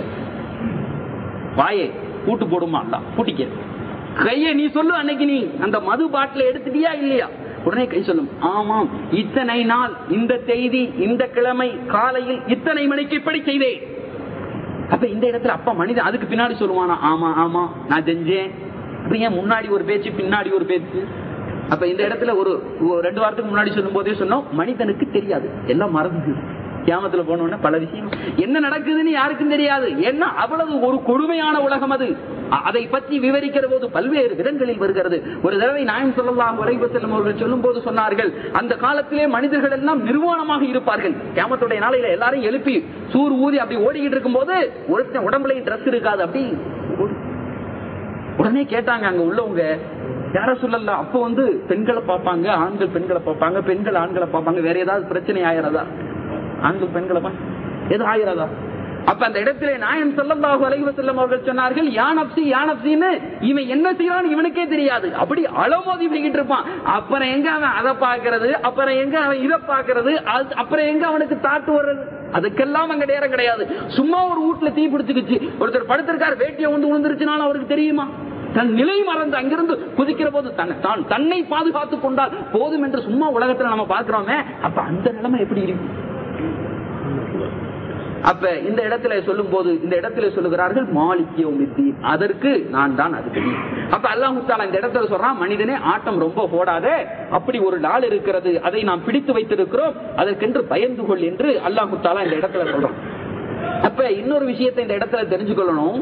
வாயே பூட்டு போடுமா அல்ல பூட்டிக்க கைய நீ சொல்லு அன்னைக்கு நீ அந்த மது பாட்டில எடுத்துட்டியா இல்லையா உடனே கை சொல்லும் ஆமாம் இத்தனை நாள் இந்த செய்தி இந்த கிழமை காலையில் இத்தனை மணிக்கு இப்படி செய்தேன் அப்ப இந்த இடத்துல அப்பா மனிதன் அதுக்கு பின்னாடி சொல்லுவானா ஆமா ஆமா நான் செஞ்சேன் அப்ப ஏன் முன்னாடி ஒரு பேச்சு பின்னாடி ஒரு பேச்சு அப்ப இந்த இடத்துல ஒரு ஒரு ரெண்டு வாரத்துக்கு முன்னாடி சொல்லும் போதே சொன்னோம் மனிதனுக்கு தெரியாது எல்லாம் மறந்து கியாமத்துல போனோம்னா பல விஷயம் என்ன நடக்குதுன்னு யாருக்கும் தெரியாது என்ன அவ்வளவு ஒரு கொடுமையான உலகம் அது அ- அதை பற்றி விவரிக்கிற போது பல்வேறு விதங்களில் வருகிறது ஒரு தடவை நாயம் சொல்லலாம் உரைவு செல்லும் அவர்கள் சொல்லும் போது சொன்னார்கள் அந்த காலத்திலே மனிதர்கள் எல்லாம் நிர்வாணமாக இருப்பார்கள் கியாமத்துடைய நாளையில எல்லாரும் எழுப்பி சூர் ஊதி அப்படி ஓடிக்கிட்டு இருக்கும் போது ஒருத்தன் உடம்புல ட்ரெஸ் இருக்காது அப்படி ஓடு. உடனே கேட்டாங்க அங்க உள்ளவங்க யார சொல்லல அப்ப வந்து பெண்களை பார்ப்பாங்க ஆண்கள் பெண்களை பார்ப்பாங்க பெண்கள் ஆண்களை பார்ப்பாங்க வேற ஏதாவது பிரச்சனை ஆயிரதா ஆண்கள் பெண்களை பா எது ஆயிரதா அப்ப அந்த இடத்திலே நாயன் சொல்லல்லாஹு அலைஹி வஸல்லம் அவர்கள் சொன்னார்கள் யா நப்சி யா நப்சின்னு இவன் என்ன செய்யறான்னு இவனுக்கே தெரியாது அப்படி அலமோதி பண்ணிக்கிட்டு இருப்பான் அப்புறம் எங்க அவன் அதை பாக்குறது அப்புறம் எங்க அவன் இதை பாக்குறது அது- அப்புறம் எங்க அவனுக்கு தாட்டு வர்றது அதுக்கெல்லாம் அங்க நேரம் கிடையாது சும்மா ஒரு வீட்டுல தீ பிடிச்சுக்கிச்சு ஒருத்தர் படுத்திருக்காரு வேட்டியை வந்து விழுந்துருச்சுனாலும் அவருக்கு தெரியுமா தன் நிலை மறந்து அங்கிருந்து குதிக்கிற போது தன்னை தான் தன்னை பாதுகாத்துக் கொண்டால் போதும் என்று சும்மா உலகத்துல நம்ம பார்க்கிறோமே அப்ப அந்த நிலைமை எப்படி இருக்கும் அப்ப இந்த இடத்துல சொல்லும் போது இந்த இடத்துல சொல்லுகிறார்கள் மாலிக்கியோமித்தி அதற்கு நான் தான் அதிபதி அப்ப அல்லாஹு தாலா இந்த இடத்துல சொல்றான் மனிதனே ஆட்டம் ரொம்ப போடாதே அப்படி ஒரு நாள் இருக்கிறது அதை நாம் பிடித்து வைத்திருக்கிறோம் அதற்கென்று பயந்து கொள் என்று அல்லாஹு தாலா இந்த இடத்துல சொல்றான் அப்ப இன்னொரு விஷயத்தை இந்த இடத்துல தெரிஞ்சுக்கொள்ளணும்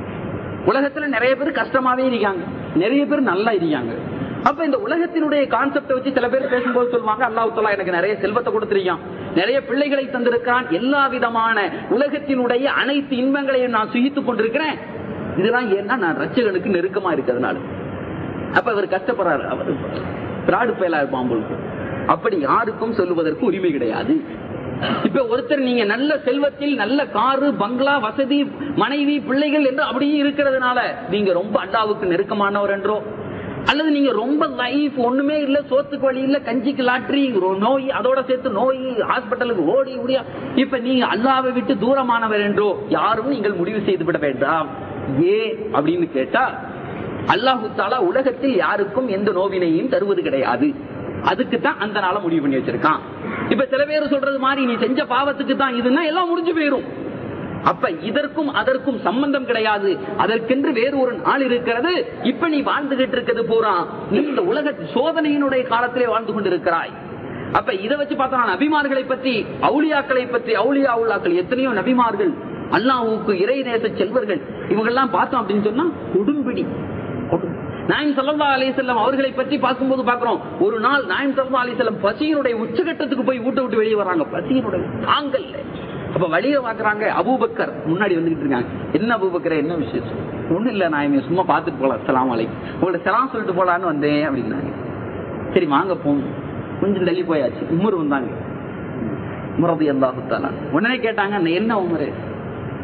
உலகத்துல நிறைய பேர் கஷ்டமாவே இருக்காங்க நிறைய பேர் நல்லா இருக்காங்க அப்ப இந்த உலகத்தினுடைய கான்செப்டை வச்சு சில பேர் பேசும்போது சொல்லுவாங்க அல்லாஹ் தாலா எனக்கு நிறைய செல்வத்தை கொடுத்திருக்கான் நிறைய பிள்ளைகளை தந்திருக்கிறான் எல்லா விதமான உலகத்தினுடைய அனைத்து இன்பங்களையும் நான் சுகித்துக் கொண்டிருக்கிறேன் இதெல்லாம் ஏன்னா நான் ரச்சகனுக்கு நெருக்கமா இருக்கிறதுனால அப்ப இவர் கஷ்டப்படுறாரு அவர் பிராடு பயலா இருப்பான் போலுக்கு. அப்படி யாருக்கும் சொல்லுவதற்கு உரிமை கிடையாது இப்ப ஒருத்தர் நீங்க நல்ல செல்வத்தில் நல்ல காரு பங்களா வசதி மனைவி பிள்ளைகள் என்று அப்படியே இருக்கிறதுனால நீங்க ரொம்ப அல்லாவுக்கு நெருக்கமானவர் என்றோ அல்லது நீங்க ரொம்ப லைஃப் ஒண்ணுமே இல்ல சோத்துக்கு வழி இல்ல கஞ்சிக்கு லாட்ரி ரோ- நோய் அதோட சேர்த்து நோய் ஹாஸ்பிட்டலுக்கு ஓடி ஓடியா இப்ப நீங்க அல்லாவை விட்டு தூரமானவர் என்றோ யாரும் நீங்கள் முடிவு செய்து விட வேண்டாம் ஏன் அப்படின்னு கேட்டா அல்லாஹு தாலா உலகத்தில் யாருக்கும் எந்த நோவினையும் தருவது கிடையாது அதுக்கு தான் அந்த நாளை முடிவு பண்ணி வச்சிருக்கான் இப்ப சில பேர் சொல்றது மாதிரி நீ செஞ்ச பாவத்துக்கு தான் இதுன்னா எல்லாம் முடிஞ்சு போயிரும் அப்ப இதற்கும் அதற்கும் சம்பந்தம் கிடையாது அதற்கென்று வேறு ஒரு நாள் இருக்கிறது இப்ப நீ வாழ்ந்துகிட்டு இருக்கிறது பூரா நீ இந்த உலக சோதனையினுடைய காலத்திலே வாழ்ந்து கொண்டிருக்கிறாய் அப்ப இதை வச்சு பார்த்தா நான் நபிமார்களை பற்றி அவுளியாக்களை பற்றி அவுளியா உல்லாக்கள் எத்தனையோ நபிமார்கள் அல்லாஹ்வுக்கு இறை நேச செல்வர்கள் இவங்கெல்லாம் பார்த்தோம் அப்படின்னு சொன்னா கொடும்பிடி கொடு- நாயம் சல்லா அலிசல்லம் அவர்களை பற்றி பார்க்கும்போது பார்க்கிறோம் ஒரு நாள் நாயம் சல்லா அலிசல்லம் பசியினுடைய உச்சகட்டத்துக்கு போய் வீட்டை விட்டு வெளியே வராங்க பசியினுடைய தாங்கல்ல அப்ப வழிய பாக்குறாங்க அபூபக்கர் முன்னாடி வந்துகிட்டு இருக்காங்க என்ன அபூபக்கர் என்ன விசேஷம் ஒண்ணும் இல்ல நான் சும்மா பார்த்துட்டு போலாம் சலாம் அலைக்கும் உங்கள்ட்ட சலாம் சொல்லிட்டு போலான்னு வந்தேன் அப்படின்னாங்க சரி வாங்க போங்க கொஞ்சம் தள்ளி போயாச்சு உமர் வந்தாங்க உமரது எல்லாத்தாலா உடனே கேட்டாங்க "நான் என்ன உமரு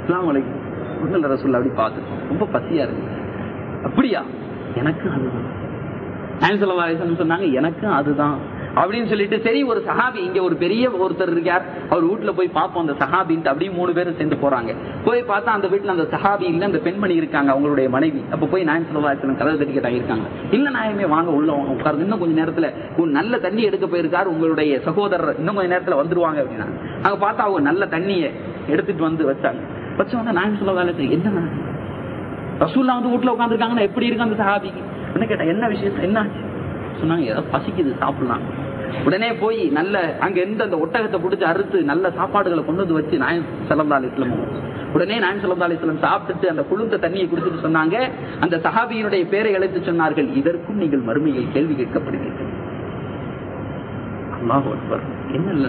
அஸ்லாம் வலைக்கும் ஒன்னும் ரசூல்லா அப்படி பார்த்துட்டோம் ரொம்ப பசியா இருக்கு அப்படியா எனக்கு அதுதான் நாயகம் ஸல்லல்லாஹு அலைஹி வஸல்லம் சொன்னாங்க எனக்கும் அதுதான் அப்படின்னு சொல்லிட்டு சரி ஒரு சஹாபி இங்க ஒரு பெரிய ஒருத்தர் இருக்கார் அவர் வீட்டுல போய் பார்ப்போம் அந்த சஹாபின்ட்டு அப்படியே மூணு பேரும் சேர்ந்து போறாங்க போய் பார்த்தா அந்த வீட்டுல அந்த சஹாபி இல்ல அந்த பெண்மணி இருக்காங்க அவங்களுடைய மனைவி அப்ப போய் நாயகம் ஸல்லல்லாஹு அலைஹி வஸல்லம் கதவு தட்டி கேட்டாங்க இருக்காங்க இல்ல நாயமே வாங்க உள்ள வாங்க உட்கார்ந்து இன்னும் கொஞ்ச நேரத்துல ஒரு நல்ல தண்ணி எடுக்க போயிருக்காரு உங்களுடைய சகோதரர் இன்னும் கொஞ்ச நேரத்துல வந்துருவாங்க அப்படின்னா அங்க பார்த்தா அவங்க நல்ல தண்ணியை எடுத்துட்டு வந்து வச்சாங்க வச்சவங்க நாயகம் ஸல்லல்லாஹு அலைஹி வஸல்லம் என்ன ரசூல்லா வந்து வீட்டுல உட்காந்துருக்காங்கன்னா எப்படி இருக்கு அந்த சஹாபிக்கு என்ன கேட்டா என்ன விஷயம் என்ன ஆச்சு சொன்னாங்க ஏதோ பசிக்குது சாப்பிடலாம் உடனே போய் நல்ல அங்க எந்த அந்த ஒட்டகத்தை பிடிச்சி அறுத்து நல்ல சாப்பாடுகளை கொண்டு வந்து வச்சு நாயம் சல்லா அலிஸ்லம் உடனே நாயம் சல்லா அலிஸ்லம் சாப்பிட்டுட்டு அந்த குளிர்ந்த தண்ணியை குடிச்சிட்டு சொன்னாங்க அந்த சஹாபியினுடைய பேரை அழைத்து சொன்னார்கள் இதற்கும் நீங்கள் மறுமையில் கேள்வி கேட்கப்படுவீர்கள் அல்லாஹ் அக்பர் என்ன இல்ல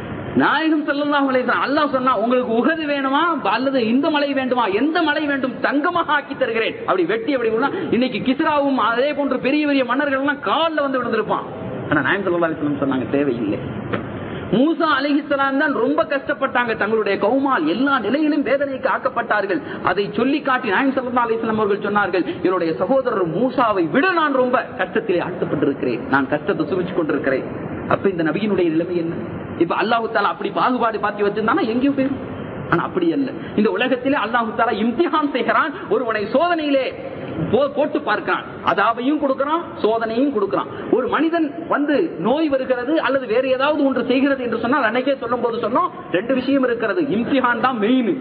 நாயகம் ஸல்லல்லாஹு அலைஹி வஸல்லம் அல்லாஹ் சொன்னா உங்களுக்கு உகது வேணுமா அல்லது இந்த மலை வேண்டுமா எந்த மலை வேண்டும் தங்கமாக ஆக்கி தருகிறேன் அப்படி வெட்டி அப்படி விடலாம். இன்னைக்கு கிஸ்ராவும் அதே போன்ற பெரிய பெரிய மன்னர்கள் எல்லாம் கால்ல வந்து விழுந்திருப்பான் ஆனா நாயகம் ஸல்லல்லாஹு அலைஹி வஸல்லம் சொன்னாங்க தேவையில்லை மூசா அலிஹிஸ்லாம் தான் ரொம்ப கஷ்டப்பட்டாங்க தங்களுடைய கௌமால் எல்லா நிலையிலும் வேதனைக்கு ஆக்கப்பட்டார்கள் அதை சொல்லி காட்டி நாயம் சல்லா அலிஸ்லாம் அவர்கள் சொன்னார்கள் என்னுடைய சகோதரர் மூசாவை விட நான் ரொம்ப கஷ்டத்திலே ஆழ்த்தப்பட்டிருக்கிறேன் நான் கஷ்டத்தை சுமிச்சு கொண்டிருக்கிறேன் அப்ப இந்த நபியினுடைய நிலைமை என்ன இப்ப அல்லாஹு தாலா அப்படி பாகுபாடு பார்த்து வச்சிருந்தானா எங்கேயும் போயிடும் ஆனா அப்படி அல்ல இந்த உலகத்திலே அல்லாஹு தாலா இம்திஹான் செய்கிறான் ஒருவனை சோதனையிலே போ- போட்டு பார்க்கிறான் அதாவையும் கொடுக்கிறான் சோதனையும் கொடுக்கிறான் ஒரு மனிதன் வந்து நோய் வருகிறது அல்லது வேற ஏதாவது ஒன்று செய்கிறது என்று சொன்னால் அன்னைக்கே சொல்லும் போது சொன்னோம் ரெண்டு விஷயம் இருக்கிறது இம்திஹான் தான் மெயின்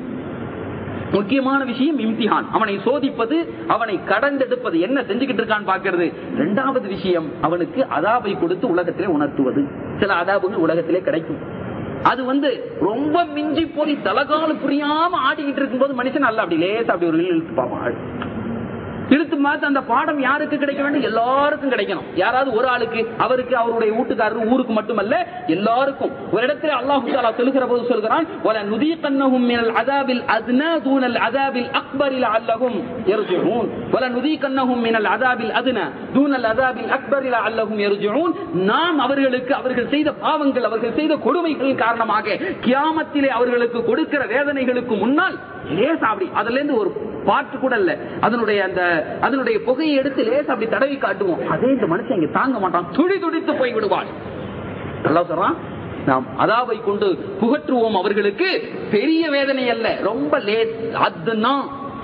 முக்கியமான விஷயம் இம்திஹான் அவனை சோதிப்பது அவனை கடந்தெடுப்பது என்ன செஞ்சுக்கிட்டு இருக்கான்னு பாக்குறது இரண்டாவது விஷயம் அவனுக்கு அதாபை கொடுத்து உலகத்திலே உணர்த்துவது சில அதாபுகள் உலகத்திலே கிடைக்கும் அது வந்து ரொம்ப மிஞ்சி போய் தலகால புரியாம ஆடிக்கிட்டு இருக்கும்போது மனுஷன் அல்ல அப்படி லேசா அப்படி ஒரு இழு இழுத்து பார்ப்பான் இழுத்து பார்த்து அந்த பாடம் யாருக்கு கிடைக்க வேண்டும் எல்லாருக்கும் கிடைக்கணும் யாராவது ஒரு ஆளுக்கு அவருக்கு அவருடைய வீட்டுக்காரர் ஊருக்கு மட்டுமல்ல எல்லாருக்கும் ஒரு இடத்துல அல்லாஹு தாலா சொல்லுகிற போது சொல்கிறான் வல நுதீகன்னஹும் மினல் அதாபில் அத்னா தூனல் அதாபில் அக்பரில் அல்லஹும் யர்ஜிஊன் வல நுதீகன்னஹும் மினல் அதாபில் அத்னா தூனல் அதாபில் அக்பரில் அல்லஹும் யர்ஜிஊன் நாம் அவர்களுக்கு அவர்கள் செய்த பாவங்கள் அவர்கள் செய்த கொடுமைகளின் காரணமாக கியாமத்திலே அவர்களுக்கு கொடுக்கிற வேதனைகளுக்கு முன்னால் லேசா அப்படி அதுல இருந்து ஒரு பாட்டு கூட இல்ல அதனுடைய அந்த அதனுடைய புகையை எடுத்து லேசா அப்படி தடவி காட்டுவோம் அதே இந்த மனுஷன் இங்க தாங்க மாட்டான் துடி துடித்து போய் விடுவான் நல்லா சொல்றான் நாம் அதாவை கொண்டு புகற்றுவோம் அவர்களுக்கு பெரிய வேதனை அல்ல ரொம்ப லேஸ் அதுதான்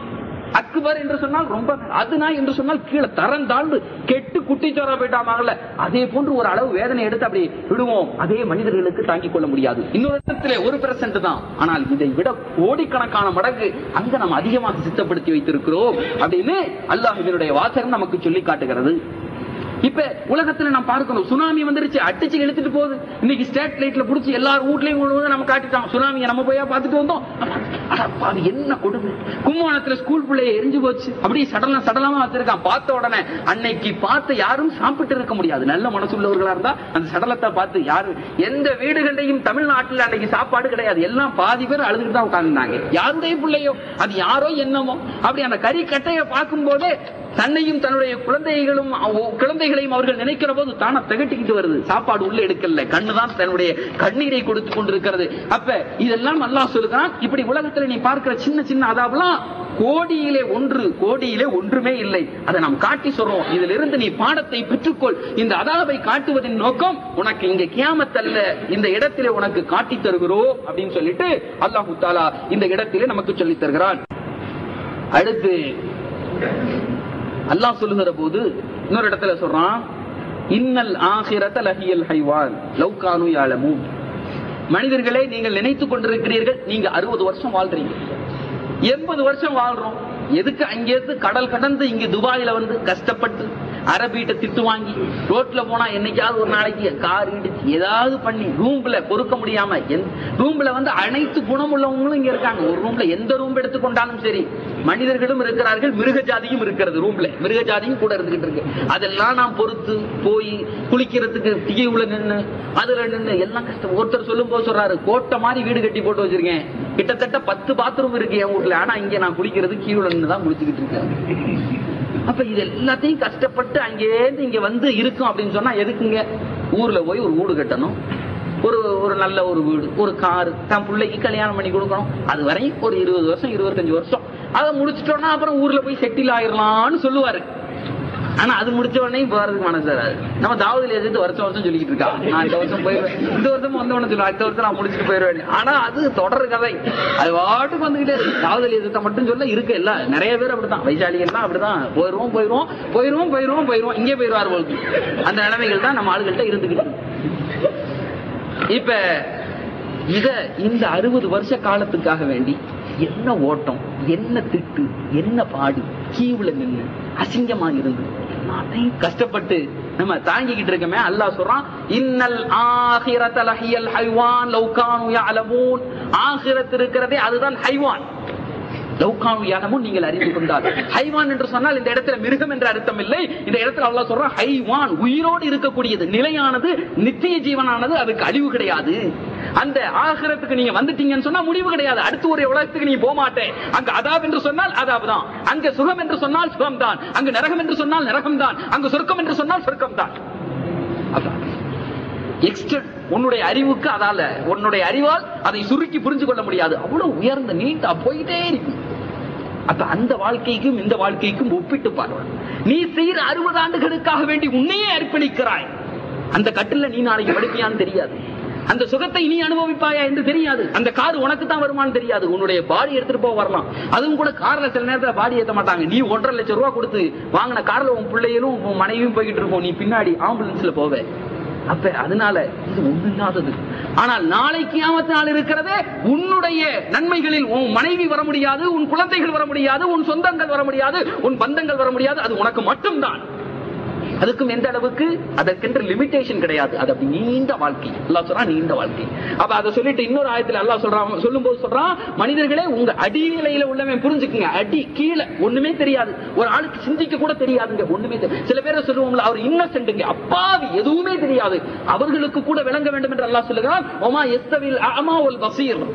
அக்பர் என்று சொன்னால் ரொம்ப அதுனா என்று சொன்னால் கீழே தரம் தாழ்ந்து கெட்டு குட்டிச்சோரா போயிட்டாமாங்கல்ல அதே போன்று ஒரு அளவு வேதனை எடுத்து அப்படி விடுவோம் அதே மனிதர்களுக்கு தாங்கிக் கொள்ள முடியாது இன்னொரு இடத்துல ஒரு பெர்சென்ட் தான் ஆனால் இதை விட கோடிக்கணக்கான மடங்கு அங்க நாம் அதிகமாக சித்தப்படுத்தி வைத்திருக்கிறோம் அப்படின்னு அல்லாஹ் இதனுடைய வாசகம் நமக்கு சொல்லி காட்டுகிறது இப்ப உலகத்துல நாம் பார்க்கணும் சுனாமி வந்துருச்சு அடிச்சு இழுத்துட்டு போகுது இன்னைக்கு ஸ்டேட் லைட்ல புடிச்சு எல்லார் வீட்லயும் கொண்டு வந்து நம்ம காட்டிட்டான் சுனாமியை நம்ம போய் பார்த்துட்டு வந்தோம் அட, அது என்ன கொடுமை கும்பகோணத்துல ஸ்கூல் பிள்ளைய எரிஞ்சு போச்சு அப்படியே சடலம் சடலமா வச்சிருக்கான் பார்த்த உடனே அன்னைக்கு பார்த்து யாரும் சாப்பிட்டு இருக்க முடியாது நல்ல மனசு உள்ளவர்களா இருந்தா அந்த சடலத்தை பார்த்து யாரு எந்த வீடுகளையும் தமிழ்நாட்டில் அன்னைக்கு சாப்பாடு கிடையாது எல்லாம் பாதி பேர் அழுதுகிட்டு தான் உட்கார்ந்தாங்க யாருடைய பிள்ளையோ அது யாரோ என்னமோ அப்படி அந்த கறி கட்டையை பார்க்கும் போதே தன்னையும் தன்னுடைய குழந்தைகளும் அவ- குழந்தைகளையும் அவர்கள் நினைக்கிற போது தானே திகட்டிக்கிட்டு வருது சாப்பாடு உள்ள எடுக்கல கண்ணுதான் தன்னுடைய கண்ணீரை கொடுத்து கொண்டிருக்கிறது அப்ப இதெல்லாம் அல்லாஹ் சொல்லுகிறான் இப்படி உலகத்துல நீ பார்க்கிற சின்ன சின்ன அதாவெல்லாம் கோடியிலே ஒன்று கோடியிலே ஒன்றுமே இல்லை அதை நாம் காட்டி சொல்றோம் இதிலிருந்து இருந்து நீ பாடத்தை பெற்றுக்கொள் இந்த அதாவை காட்டுவதின் நோக்கம் உனக்கு இங்க கியாமத்தல்ல இந்த இடத்திலே உனக்கு காட்டி தருகிறோம் அப்படின்னு சொல்லிட்டு அல்லாஹு தாலா இந்த இடத்திலே நமக்கு சொல்லித் தருகிறான் அடுத்து அல்லாஹ் சொல்லுகிற போது இன்னொரு இடத்துல சொல்றான் இன்னல் ஆகிரத லஹியல் ஹைவான் லவ்கானு யாலமூன் மனிதர்களே நீங்கள் நினைத்துக் கொண்டிருக்கிறீர்கள் நீங்க அறுபது வருஷம் வாழ்றீங்க எண்பது வருஷம் வாழ்றோம் எதுக்கு அங்கேருந்து கடல் கடந்து இங்க துபாயில வந்து கஷ்டப்பட்டு அரபீட்ட திட்டு வாங்கி ரோட்ல போனா என்னைக்காவது ஒரு நாளைக்கு கார் இடிச்சு ஏதாவது பண்ணி ரூம்ல பொறுக்க முடியாம ரூம்ல வந்து அனைத்து குணமுள்ளவங்களும் இங்க இருக்காங்க ஒரு ரூம்ல எந்த ரூம் எடுத்துக்கொண்டாலும் சரி மனிதர்களும் இருக்கிறார்கள் மிருக ஜாதியும் இருக்கிறது ரூம்ல மிருக ஜாதியும் கூட இருந்துகிட்டு இருக்கு அதெல்லாம் நாம் பொறுத்து போய் குளிக்கிறதுக்கு திகைவுல நின்னு அதுல நின்னு எல்லாம் கஷ்டம் ஒருத்தர் சொல்லும் போது சொல்றாரு கோட்டை மாதிரி வீடு கட்டி போட்டு வச்சிருக்கேன் கிட்டத்தட்ட பத்து பாத்ரூம் இருக்கு என் வீட்ல ஆனா இங்க நான் குளிக்கிறது கீழே நின்று தான் குளிச்சுக்கிட்டு இருக்கேன் அப்ப இது எல்லாத்தையும் கஷ்டப்பட்டு அங்கேருந்து இங்க வந்து இருக்கும் அப்படின்னு சொன்னா எதுக்குங்க ஊர்ல போய் ஒரு வீடு கட்டணும் ஒரு ஒரு நல்ல ஒரு வீடு ஒரு காரு தன் பிள்ளைக்கு கல்யாணம் பண்ணி கொடுக்கணும் அது வரையும் ஒரு இருபது வருஷம் இருபத்தஞ்சு வருஷம் அதை முடிச்சிட்டோம்னா அப்புறம் ஊர்ல போய் செட்டில் ஆயிரலாம்னு சொல்லுவாரு ஆனா அது முடிச்ச உடனே போறதுக்கு மனசு வராது நம்ம தாவதில் எதிர்த்து வருஷம் வருஷம் சொல்லிக்கிட்டு இருக்கா நான் இந்த வருஷம் போயிருவேன் இந்த வருஷம் வந்த உடனே சொல்லுவேன் அடுத்த வருஷம் நான் முடிச்சுட்டு போயிருவேன் ஆனா அது தொடர் கதை அது வாட்டுக்கு வந்துகிட்டே இருக்கு தாவதில் எதிர்த்த மட்டும் சொல்ல இருக்கு இல்ல நிறைய பேர் அப்படித்தான் வைசாலிகள் எல்லாம் அப்படிதான் போயிருவோம் போயிருவோம் போயிருவோம் போயிருவோம் போயிருவோம் இங்கே போயிருவார் போலுக்கு அந்த நிலைமைகள் தான் நம்ம ஆளுகள்கிட்ட இருந்துகிட்டு இருக்கு. இப்ப இத இந்த அறுபது வருஷ காலத்துக்காக வேண்டி என்ன ஓட்டம் என்ன திட்டு என்ன பாடு கீவுல நின்னு அசிங்கமா இருந்து எல்லாத்தையும் கஷ்டப்பட்டு நம்ம தாங்கிக்கிட்டு இருக்கமே அல்லாஹ் சொல்றான் இன்னல் ஆஹிரத லஹியல் ஹைவான் லவ் கானு யஅலமூன் ஆஹிரத் இருக்கிறதே அதுதான் ஹைவான் லௌகானு யானமும் நீங்கள் அறிந்து கொண்டால் ஹைவான் என்று சொன்னால் இந்த இடத்துல மிருகம் என்ற அர்த்தம் இல்லை இந்த இடத்துல அல்லாஹ் சொல்றான் ஹைவான் உயிரோடு இருக்கக்கூடியது நிலையானது நித்திய ஜீவனானது அதுக்கு அழிவு கிடையாது அந்த ஆகிரத்துக்கு நீங்க வந்துட்டீங்கன்னு சொன்னா முடிவு கிடையாது அடுத்து ஒரு உலகத்துக்கு நீ போக மாட்டேன் அங்க அதாப் என்று சொன்னால் அதாப் தான் அங்க சுகம் என்று சொன்னால் சுகம் தான் அங்க நரகம் என்று சொன்னால் நரகம் தான் அங்க சொர்க்கம் என்று சொன்னால் சொர்க்கம் தான் அதான் எக்ஸ்டர்ன் உன்னுடைய அறிவுக்கு அதால உன்னுடைய அறிவால் அதை சுருக்கி புரிஞ்சு கொள்ள முடியாது அவ்வளவு உயர்ந்த நீட்டா போயிட்டே இருக்கும் அப்ப அந்த வாழ்க்கைக்கும் இந்த வாழ்க்கைக்கும் ஒப்பிட்டு பாருங்க நீ செய்யற அறுபது ஆண்டுகளுக்காக வேண்டி உன்னையே அர்ப்பணிக்கிறாய் அந்த கட்டில நீ நாளைக்கு படுப்பியான்னு தெரியாது அந்த சுகத்தை நீ அனுபவிப்பாயா என்று தெரியாது அந்த கார் உனக்கு தான் வருமானு தெரியாது உன்னுடைய பாடி எடுத்துட்டு போக வரலாம் அதுவும் கூட கார்ல சில நேரத்துல பாடி ஏத்த மாட்டாங்க நீ ஒன்றரை லட்சம் ரூபாய் கொடுத்து வாங்கின கார்ல உன் பிள்ளைகளும் உன் மனைவியும் போய்கிட்டு இருக்கும் நீ பின்னாடி ஆம்புலன்ஸ்ல போவே அப்ப அதனால இது ஒண்ணு இல்லாதது ஆனால் நாளைக்கு ஆமத்து நாள் இருக்கிறதே உன்னுடைய நன்மைகளில் உன் மனைவி வர முடியாது உன் குழந்தைகள் வர முடியாது உன் சொந்தங்கள் வர முடியாது உன் பந்தங்கள் வர முடியாது அது உனக்கு மட்டும்தான் அதுக்கும் எந்த அளவுக்கு அதற்கென்று லிமிடேஷன் கிடையாது அது அப்படி நீண்ட வாழ்க்கை அல்லாஹ் சொல்றான் நீண்ட வாழ்க்கை அப்ப அதை சொல்லிட்டு இன்னொரு ஆயத்துல அல்லாஹ் சொல்றான் சொல்லும் போது சொல்றான் மனிதர்களே உங்க அடிநிலையில உள்ளவன் புரிஞ்சுக்குங்க அடி கீழே ஒண்ணுமே தெரியாது ஒரு ஆளுக்கு சிந்திக்க கூட தெரியாதுங்க ஒண்ணுமே தெரியாது சில பேரை சொல்லுவோம்ல அவர் இன்னசென்ட்டுங்க அப்பாவி எதுவுமே தெரியாது அவர்களுக்கு கூட விளங்க வேண்டும் என்று அல்லாஹ் சொல்லுகிறான் ஒமா எஸ்தவில் அமா ஒல் பசீர்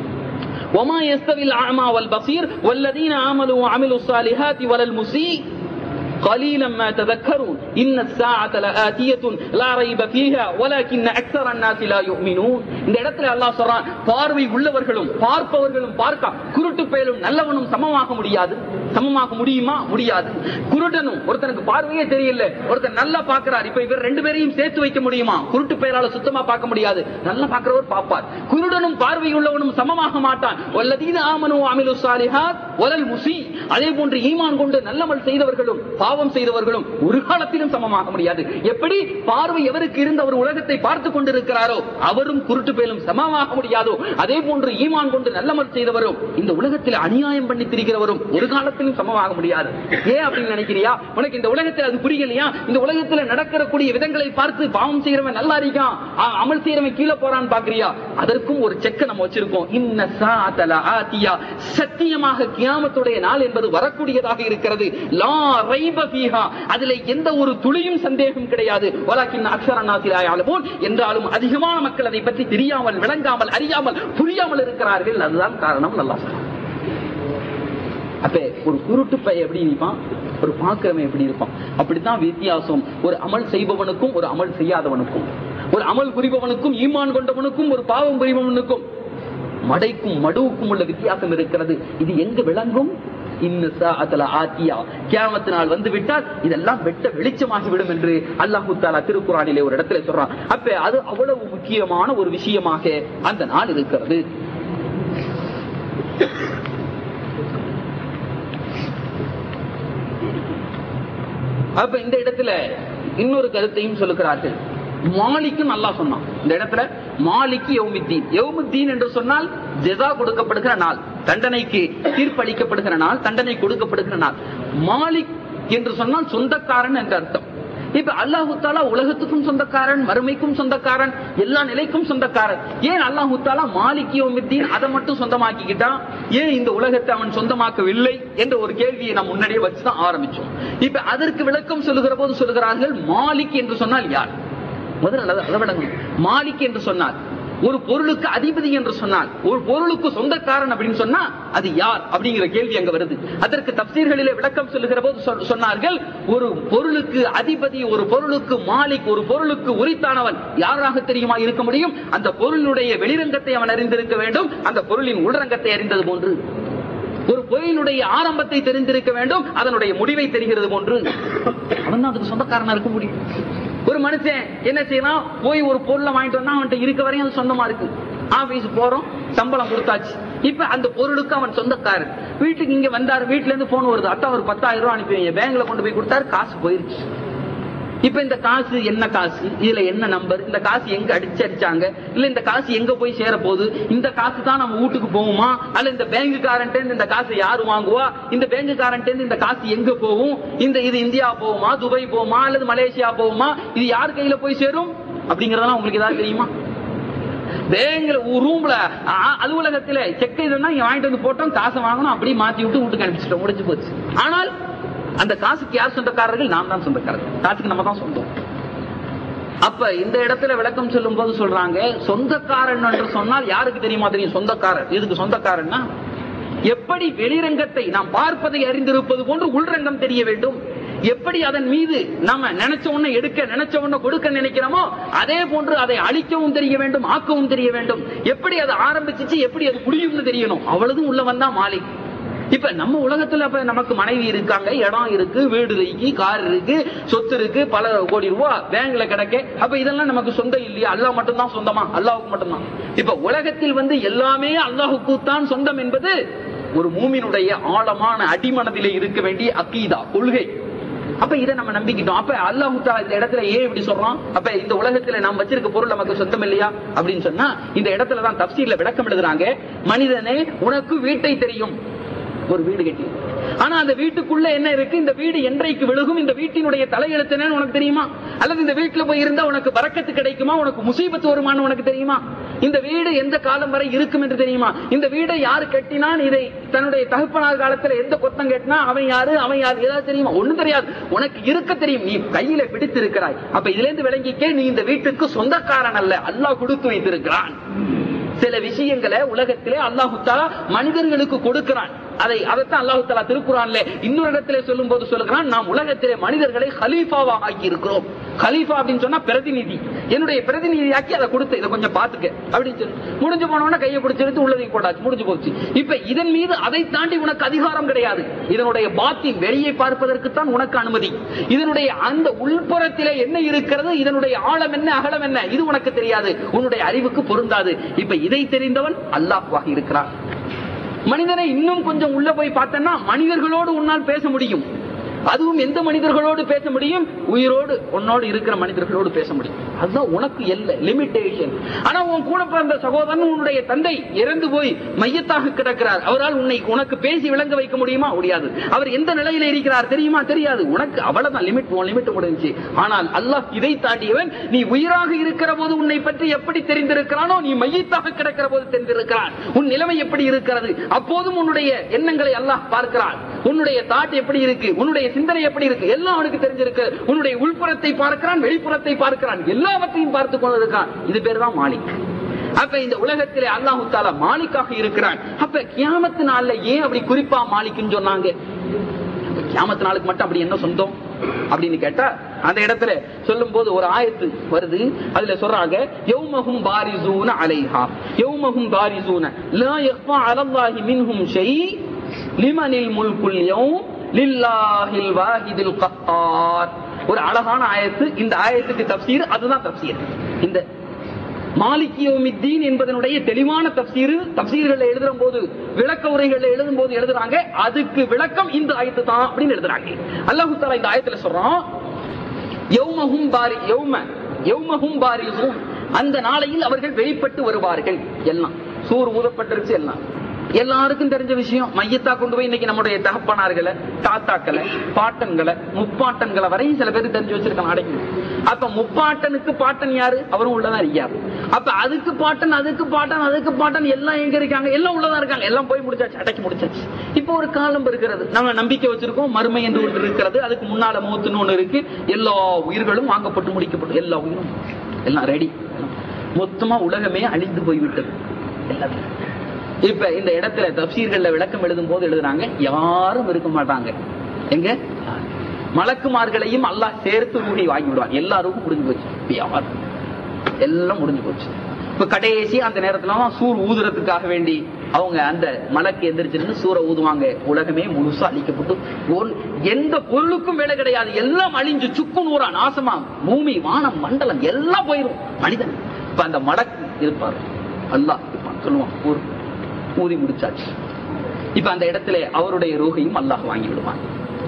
وما يستوي الأعمى والبصير والذين آمنوا وعملوا الصالحات ولا المسيء قليلا ما تذكرون إن الساعة لآتية لا ريب فيها ولكن أكثر الناس لا يؤمنون இந்த இடத்துல அல்லாஹ் சொல்றான் பார்வை உள்ளவர்களும் பார்ப்பவர்களும் பார்க்க குருட்டு பயலும் நல்லவனும் சமமாக முடியாது சமமாக முடியுமா முடியாது குருடனும் ஒருத்தனுக்கு பார்வையே தெரியல ஒருத்தர் நல்லா பாக்குறார் இப்ப இவர் ரெண்டு பேரையும் சேர்த்து வைக்க முடியுமா குருட்டு பெயரால சுத்தமா பார்க்க முடியாது நல்லா பாக்குறவர் பார்ப்பார் குருடனும் பார்வை உள்ளவனும் சமமாக மாட்டான் வல்லதீன ஆமனு அமிலு சாலிஹாத் வலல் முசி அதே போன்று ஈமான் கொண்டு நல்லமல் செய்தவர்களும் பாவம் செய்தவர்களும் ஒரு காலத்திலும் சமமாக முடியாது எப்படி பார்வை எவருக்கு இருந்த ஒரு உலகத்தை பார்த்து கொண்டிருக்கிறாரோ அவரும் குருட்டு பேலும் சமமாக முடியாதோ அதே போன்று ஈமான் கொண்டு நல்லமல் செய்தவரும் இந்த உலகத்தில் அநியாயம் பண்ணி திரிகிறவரும் ஒரு காலத்திலும் சமமாக முடியாது ஏன் அப்படின்னு நினைக்கிறியா உனக்கு இந்த உலகத்தில் அது புரியலையா இந்த உலகத்தில் நடக்கக்கூடிய விதங்களை பார்த்து பாவம் செய்யறவன் நல்லா இருக்கான் அ- அமல் செய்யறவன் கீழே போறான்னு பாக்குறியா அதற்கும் ஒரு செக்க நம்ம வச்சிருக்கோம் இன்ன சாத்தல ஆத்தியா சத்தியமாக கியாமத்துடைய நாள் என்பது வரக்கூடியதாக இருக்கிறது லா ரைப ஃபீஹா அதுல எந்த ஒரு துளியும் சந்தேகம் கிடையாது வலாக்கின் அக்ஷர நாசிலாயாலும் என்றாலும் அதிகமான மக்கள் அதை பற்றி தெரியாமல் விளங்காமல் அறியாமல் புரியாமல் இருக்கிறார்கள் அதுதான் காரணம் நல்லா சொல்றான் அப்ப ஒரு குருட்டு பைய எப்படி இருப்பான் ஒரு பாக்கிறவன் எப்படி இருப்பான் அப்படித்தான் வித்தியாசம் ஒரு அமல் செய்பவனுக்கும் ஒரு அமல் செய்யாதவனுக்கும் ஒரு அமல் புரிபவனுக்கும் ஈமான் கொண்டவனுக்கும் ஒரு பாவம் புரிபவனுக்கும் மடைக்கும் மடுவுக்கும் உள்ள வித்தியாசம் இருக்கிறது இது எங்க விளங்கும் கியாமத்தினால் வந்து விட்டால் இதெல்லாம் வெட்ட வெளிச்சமாகி விடும் என்று அல்லாஹு தாலா திருக்குறானிலே ஒரு இடத்துல சொல்றான் அப்ப அது அவ்வளவு முக்கியமான ஒரு விஷயமாக அந்த நாள் இருக்கிறது அப்ப இந்த இடத்துல இன்னொரு கருத்தையும் சொல்லுகிறார்கள் மாலிக்கும் நல்லா சொன்னான் இந்த இடத்துல மாலிக்கு யௌமுத்தீன் யௌமுத்தீன் என்று சொன்னால் ஜெசா கொடுக்கப்படுகிற நாள் தண்டனைக்கு தீர்ப்பளிக்கப்படுகிற நாள் தண்டனை கொடுக்கப்படுகிற நாள் மாலிக் என்று சொன்னால் சொந்தக்காரன் என்ற அர்த்தம் இப்ப அல்லாஹு தாலா உலகத்துக்கும் சொந்தக்காரன் மறுமைக்கும் சொந்தக்காரன் எல்லா நிலைக்கும் சொந்தக்காரன் ஏன் அல்லாஹு தாலா மாலிக்கியோமித்தீன் அதை மட்டும் சொந்தமாக்கிக்கிட்டான் ஏன் இந்த உலகத்தை அவன் சொந்தமாக்கவில்லை என்ற ஒரு கேள்வியை நாம் முன்னாடியே வச்சுதான் ஆரம்பிச்சோம் இப்ப அதற்கு விளக்கம் சொல்லுகிற போது சொல்லுகிறார்கள் மாலிக் என்று சொன்னால் யார் முதல்ல அதை- அதை விளங்கணும் மாலிக் என்று சொன்னார் ஒரு பொருளுக்கு அதிபதி என்று சொன்னால் ஒரு பொருளுக்கு சொந்தக்காரன் அப்படின்னு சொன்னா அது யார் அப்படிங்கிற கேள்வி அங்க வருது அதற்கு தப்சீர்களிலே விளக்கம் சொல்லுகிற போது சொல்- சொன்னார்கள் ஒரு பொருளுக்கு அதிபதி ஒரு பொருளுக்கு மாலிக் ஒரு பொருளுக்கு உரித்தானவன் யாராக தெரியுமா இருக்க முடியும் அந்த பொருளுடைய வெளிரங்கத்தை அவன் அறிந்திருக்க வேண்டும் அந்த பொருளின் உள்ரங்கத்தை அறிந்தது போன்று ஒரு பொருளினுடைய ஆரம்பத்தை தெரிந்திருக்க வேண்டும் அதனுடைய முடிவை தெரிகிறது போன்று அவன் தான் அதுக்கு சொந்தக்காரனா இருக்க முடியும் ஒரு மனுஷன் என்ன செய்யலாம் போய் ஒரு பொருளை வாங்கிட்டு வந்தா அவன்கிட்ட இருக்க வரையும் அது சொந்தமா இருக்கு ஆபீஸ் போறோம் சம்பளம் கொடுத்தாச்சு இப்ப அந்த பொருளுக்கு அவன் சொந்தக்காரன் வீட்டுக்கு இங்க வந்தாரு வீட்டுல இருந்து போன் வருது அத்தா ஒரு பத்தாயிரம் ரூபாய் அனுப்பி வைங்க பேங்க்ல கொண்டு போய் கொடுத்தாரு காசு போயிருச்சு இப்ப இந்த காசு என்ன காசு இதுல என்ன நம்பர் இந்த காசு எங்க அடிச்சு அடிச்சாங்க இல்ல இந்த காசு எங்க போய் சேர போகுது இந்த காசு தான் நம்ம வீட்டுக்கு போகுமா அல்ல இந்த பேங்குக்காரன்ட்ட இருந்து இந்த காசு யாரு வாங்குவா இந்த பேங்குக்காரன்ட்ட இருந்து இந்த காசு எங்க போகும் இந்த இது இந்தியா போகுமா துபாய் போகுமா அல்லது மலேசியா போகுமா இது யார் கையில போய் சேரும் அப்படிங்கறதெல்லாம் உங்களுக்கு ஏதாவது தெரியுமா பேங்க்ல ரூம்ல அலுவலகத்துல செக் இதுன்னா இங்க வாங்கிட்டு வந்து போட்டோம் காசை வாங்கணும் அப்படியே மாத்தி விட்டு வீட்டுக்கு அனுப்பிச்சிட்டோம் முடிஞ்சு போச்சு ஆனால் அந்த காசுக்கு யார் சொந்தக்காரர்கள் நாம் தான் சொந்தக்காரர்கள் காசுக்கு நம்ம தான் சொந்தம் அப்ப இந்த இடத்துல விளக்கம் சொல்லும் போது சொல்றாங்க சொந்தக்காரன் என்று சொன்னால் யாருக்கு தெரியுமா தெரியும் சொந்தக்காரர் இதுக்கு சொந்தக்காரன்னா எப்படி வெளிரங்கத்தை நாம் பார்ப்பதை அறிந்திருப்பது போன்று உள்ரங்கம் தெரிய வேண்டும் எப்படி அதன் மீது நாம நினைச்ச உடனே எடுக்க நினைச்ச உடனே கொடுக்க நினைக்கிறோமோ அதே போன்று அதை அழிக்கவும் தெரிய வேண்டும் ஆக்கவும் தெரிய வேண்டும் எப்படி அது ஆரம்பிச்சிச்சு எப்படி அது முடியும்னு தெரியணும் அவ்வளவும் உள்ளவன் தான் மாலிக் இப்ப நம்ம உலகத்துல அப்ப நமக்கு மனைவி இருக்காங்க இடம் இருக்கு வீடு இருக்கு கார் இருக்கு சொத்து இருக்கு பல கோடி ரூபா பேங்க்ல கிடக்க அப்ப இதெல்லாம் நமக்கு சொந்தம் இல்லையா அல்லாஹ் மட்டும்தான் சொந்தமா அல்லாஹுக்கு மட்டும்தான் இப்ப உலகத்தில் வந்து எல்லாமே அல்லாஹுக்கு தான் சொந்தம் என்பது ஒரு மூமினுடைய ஆழமான அடிமனதிலே இருக்க வேண்டிய அக்கீதா கொள்கை அப்ப இதை நம்ம நம்பிக்கிட்டோம் அப்ப அல்லாஹு தாலா இந்த இடத்துல ஏன் இப்படி சொல்றோம் அப்ப இந்த உலகத்துல நாம் வச்சிருக்க பொருள் நமக்கு சொந்தம் இல்லையா அப்படின்னு சொன்னா இந்த இடத்துல தான் தப்சீர்ல விளக்கம் எழுதுறாங்க மனிதனே உனக்கு வீட்டை தெரியும் ஒரு வீடு கட்டி ஆனா அந்த வீட்டுக்குள்ள என்ன இருக்கு இந்த வீடு என்றைக்கு விழுகும் இந்த வீட்டினுடைய தலையெழுத்து என்னன்னு உனக்கு தெரியுமா அல்லது இந்த வீட்டுல போய் இருந்தா உனக்கு வரக்கத்து கிடைக்குமா உனக்கு முசீபத்து வருமானு உனக்கு தெரியுமா இந்த வீடு எந்த காலம் வரை இருக்கும் என்று தெரியுமா இந்த வீடை யாரு கட்டினான் இதை தன்னுடைய தகப்பனார் காலத்துல எந்த கொத்தம் கட்டினா அவன் யாரு அவன் யாரு ஏதாவது தெரியுமா ஒண்ணும் தெரியாது உனக்கு இருக்க தெரியும் நீ கையில பிடித்து இருக்கிறாய் அப்ப இதுல இருந்து விளங்கிக்க நீ இந்த வீட்டுக்கு சொந்தக்காரன் அல்ல அல்லாஹ் கொடுத்து வைத்திருக்கிறான் சில விஷயங்களை உலகத்திலே அல்லாஹு தாலா மனிதர்களுக்கு கொடுக்கிறான் அதை அதைத்தான் அல்லாஹு தாலா திருக்குறான்ல இன்னொரு இடத்திலே சொல்லும் போது சொல்லுகிறான் நாம் உலகத்திலே மனிதர்களை ஹலீஃபாவா ஆக்கி இருக்கிறோம் ஹலீஃபா அப்படின்னு சொன்னா பிரதிநிதி என்னுடைய பிரதிநிதியாக்கி அதை கொடுத்து இதை கொஞ்சம் பாத்துக்க அப்படின்னு சொல்லி முடிஞ்சு போனவன கையை பிடிச்சி எடுத்து உள்ளதையும் போட்டாச்சு முடிஞ்சு போச்சு இப்ப இதன் மீது அதை தாண்டி உனக்கு அதிகாரம் கிடையாது இதனுடைய பாத்தின் வெளியே பார்ப்பதற்கு தான் உனக்கு அனுமதி இதனுடைய அந்த உள்புறத்திலே என்ன இருக்கிறது இதனுடைய ஆழம் என்ன அகலம் என்ன இது உனக்கு தெரியாது உன்னுடைய அறிவுக்கு பொருந்தாது இப்ப இதை தெரிந்தவன் அல்லாஹ்வாக இருக்கிறான் மனிதனை இன்னும் கொஞ்சம் உள்ள போய் பார்த்தன்னா மனிதர்களோடு உன்னால் பேச முடியும் அதுவும் எந்த மனிதர்களோடு பேச முடியும் உயிரோடு உன்னோடு இருக்கிற மனிதர்களோடு பேச முடியும் அதுதான் உனக்கு எல்ல லிமிட்டேஷன் ஆனா உன் கூட பிறந்த சகோதரன் உன்னுடைய தந்தை இறந்து போய் மையத்தாக கிடக்கிறார் அவரால் உன்னை உனக்கு பேசி விளங்க வைக்க முடியுமா முடியாது அவர் எந்த நிலையில இருக்கிறார் தெரியுமா தெரியாது உனக்கு அவ்வளவுதான் லிமிட் உன் லிமிட் முடிஞ்சு ஆனால் அல்லாஹ் இதை தாண்டியவன் நீ உயிராக இருக்கிற போது உன்னை பற்றி எப்படி தெரிந்திருக்கிறானோ நீ மையத்தாக கிடக்கிற போது தெரிந்திருக்கிறான் உன் நிலைமை எப்படி இருக்கிறது அப்போதும் உன்னுடைய எண்ணங்களை அல்லாஹ் பார்க்கிறான் உன்னுடைய தாட் எப்படி இருக்கு உன்னுடைய சிந்தனை எப்படி இருக்கு எல்லாம் அவனுக்கு தெரிஞ்சிருக்கு உன்னுடைய உள்புறத்தை பார்க்கிறான் வெளிப்புறத்தை பார்க்கிறான் எல்லாவற்றையும் பார்த்து கொண்டிருக்கான் இது பேர் தான் மாலிக் அப்ப இந்த உலகத்திலே அல்லாஹு தாலா மாலிக்காக இருக்கிறான் அப்ப கியாமத்து நாள்ல ஏன் அப்படி குறிப்பா மாலிக்குன்னு சொன்னாங்க கியாமத்து நாளுக்கு மட்டும் அப்படி என்ன சொந்தம் அப்படின்னு கேட்டா அந்த இடத்துல சொல்லும் போது ஒரு ஆயத்து வருது அதுல சொல்றாங்க யௌமஹும் பாரிசூன அலைஹா யௌமஹும் பாரிசூன லா யக்ஃபா அலல்லாஹி மின்ஹும் ஷை லிமனில் முல்குல் யௌம் லில்லாஹில் வாஹிதில் கஹ்ஹார் ஒரு அழகான ஆயத்து இந்த ஆயத்துக்கு தப்சீர் அதுதான் தப்சீர் இந்த மாலிகியோமித்தீன் என்பதனுடைய தெளிவான தப்சீர் தப்சீர்கள் எழுதும் போது விளக்க உரைகள் எழுதும் போது எழுதுறாங்க அதுக்கு விளக்கம் இந்த ஆயத்து தான் அப்படின்னு எழுதுறாங்க அல்லாஹு தாலா இந்த ஆயத்துல சொல்றோம் யௌமஹும் பாரி யௌம யௌமஹும் பாரிசூன் அந்த நாளையில் அவர்கள் வெளிப்பட்டு வருவார்கள் எல்லாம் சூர் ஊதப்பட்டிருச்சு எல்லாம் எல்லாருக்கும் தெரிஞ்ச விஷயம் மையத்தா கொண்டு போய் இன்னைக்கு நம்முடைய தகப்பனார்களை தாத்தாக்களை பாட்டன்களை முப்பாட்டன்களை வரையும் சில பேர் தெரிஞ்சு வச்சிருக்காங்க அடங்கி அப்ப முப்பாட்டனுக்கு பாட்டன் யாரு அவரும் உள்ளதான் இருக்காரு அப்ப அதுக்கு பாட்டன் அதுக்கு பாட்டன் அதுக்கு பாட்டன் எல்லாம் எங்க இருக்காங்க எல்லாம் உள்ளதா இருக்காங்க எல்லாம் போய் முடிச்சாச்சு அடக்கி முடிச்சாச்சு இப்போ ஒரு காலம் இருக்கிறது நம்ம நம்பிக்கை வச்சிருக்கோம் மறுமை என்று ஒன்று இருக்கிறது அதுக்கு முன்னால மூத்துன்னு ஒண்ணு இருக்கு எல்லா உயிர்களும் வாங்கப்பட்டு முடிக்கப்பட்டு எல்லா உயிரும் எல்லாம் ரெடி மொத்தமா உலகமே அழிந்து போய்விட்டது எல்லாத்தையும். இப்ப இந்த இடத்துல தப்சீர்கள்ல விளக்கம் எழுதும் போது எழுதுறாங்க யாரும் இருக்க மாட்டாங்க எங்க மலக்குமார்களையும் அல்லாஹ் சேர்த்து ரூஹை வாங்கி விடுவான் எல்லாருக்கும் முடிஞ்சு போச்சு இப்ப யாரும் எல்லாம் முடிஞ்சு போச்சு இப்ப கடைசி அந்த நேரத்துல சூர் ஊதுறதுக்காக வேண்டி அவங்க அந்த மலக்கு எந்திரிச்சிருந்து சூரை ஊதுவாங்க உலகமே முழுசா அழிக்கப்பட்டு ஒரு- எந்த பொருளுக்கும் வேலை கிடையாது எல்லாம் அழிஞ்சு சுக்கு நூறா நாசமா பூமி வானம் மண்டலம் எல்லாம் போயிரும் மனிதன் இப்ப அந்த மலக்கு இருப்பார் அல்லாஹ் இருப்பான் சொல்லுவான் ஊர் ஊதி முடிச்சாச்சு இப்ப அந்த இடத்துல அவருடைய ரூகையும் அல்லாஹ் வாங்கி விடுவான்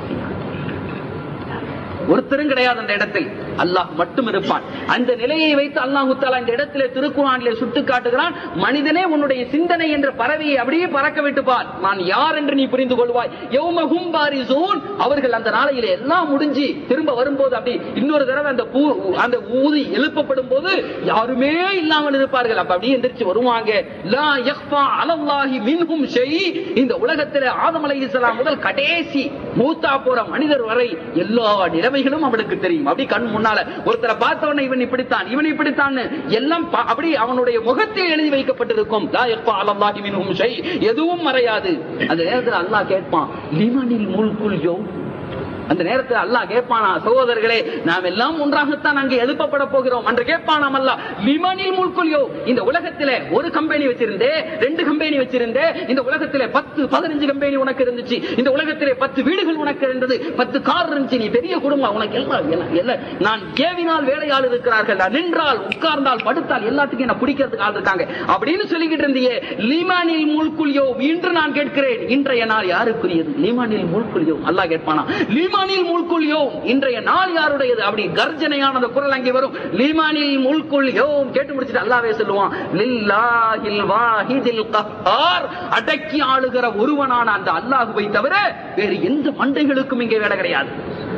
ஒருத்தரும் கிடையாது அந்த இடத்தில் அல்லாஹ் மட்டும் இருப்பான் அந்த நிலையை வைத்து அல்லாஹு தாலா இந்த இடத்திலே திருக்குறானிலே சுட்டு காட்டுகிறான் மனிதனே உன்னுடைய சிந்தனை என்ற பறவையை அப்படியே பறக்க விட்டு பார் நான் யார் என்று நீ புரிந்து கொள்வாய் யௌமஹும் பாரிசூன் அவர்கள் அந்த நாளையிலே எல்லாம் முடிஞ்சு திரும்ப வரும்போது அப்படி இன்னொரு தடவை அந்த பூ அந்த ஊதி எழுப்பப்படும் போது யாருமே இல்லாமல் இருப்பார்கள் அப்ப அப்படியே எந்திரிச்சு வருவாங்க லா யக்ஃபா அலல்லாஹி மின்ஹும் ஷை இந்த உலகத்திலே ஆதம் அலைஹிஸ்ஸலாம் முதல் கடைசி மூத்தா போற மனிதர் வரை எல்லா நிலைமைகளும் அவனுக்கு தெரியும் அப்படி கண் முன்னால ஒருத்தரை பார்த்த உடனே இவன் இப்படித்தான் இவன் இப்படித்தான் எல்லாம் பா- அப்படி அவனுடைய முகத்தில் எழுதி வைக்கப்பட்டிருக்கும் லா யக்ஃபா அலல்லாஹி மின்ஹும் ஷை எதுவும் மறையாது அந்த நேரத்தில் அல்லாஹ் கேட்பான் லிமனில் முல்குல் யௌம் அந்த நேரத்தில் அல்லாஹ் கேட்பானா சகோதரர்களே நாம் எல்லாம் ஒன்றாகத்தான் அங்கே எழுப்பப்பட போகிறோம் என்று கேட்பானாம் அல்ல லிமனில் முல்குல்யோ இந்த உலகத்திலே ஒரு கம்பெனி வச்சிருந்தே ரெண்டு கம்பெனி வச்சிருந்தே இந்த உலகத்திலே பத்து பதினஞ்சு கம்பெனி உனக்கு இருந்துச்சு இந்த உலகத்திலே பத்து வீடுகள் உனக்கு இருந்தது பத்து கார் இருந்துச்சு நீ பெரிய குடும்பம் உனக்கு எல்லாம் எல்லாம் எல்லாம் நான் கேவினால் வேலையாள் இருக்கிறார்கள் நான் நின்றால் உட்கார்ந்தால் படுத்தால் எல்லாத்துக்கும் என்ன பிடிக்கிறதுக்கு ஆள் இருக்காங்க அப்படின்னு சொல்லிக்கிட்டு இருந்தியே லிமானில் முல்குல்யோ இன்று நான் கேட்கிறேன் இன்றைய நாள் யாருக்குரியது லிமானில் முல்குல்யோ அல்லாஹ் கேட்பானா லிமானில் முல்குல்யோ இன்றைய நாள் யாருடையது அப்படி கர்ஜனையான அந்த குரல் அங்கே வரும் லிமானில் முல்குல்யோ கேட்டு முடிச்சிட்டு அல்லாவே சொல்லுவான் லில்லாஹில் வாஹிதில் கஹார் அடக்கி ஆளுகிற ஒருவனான அந்த அல்லாஹுவை தவிர வேறு எந்த மண்டைகளுக்கும் இங்கே வேலை கிடையாது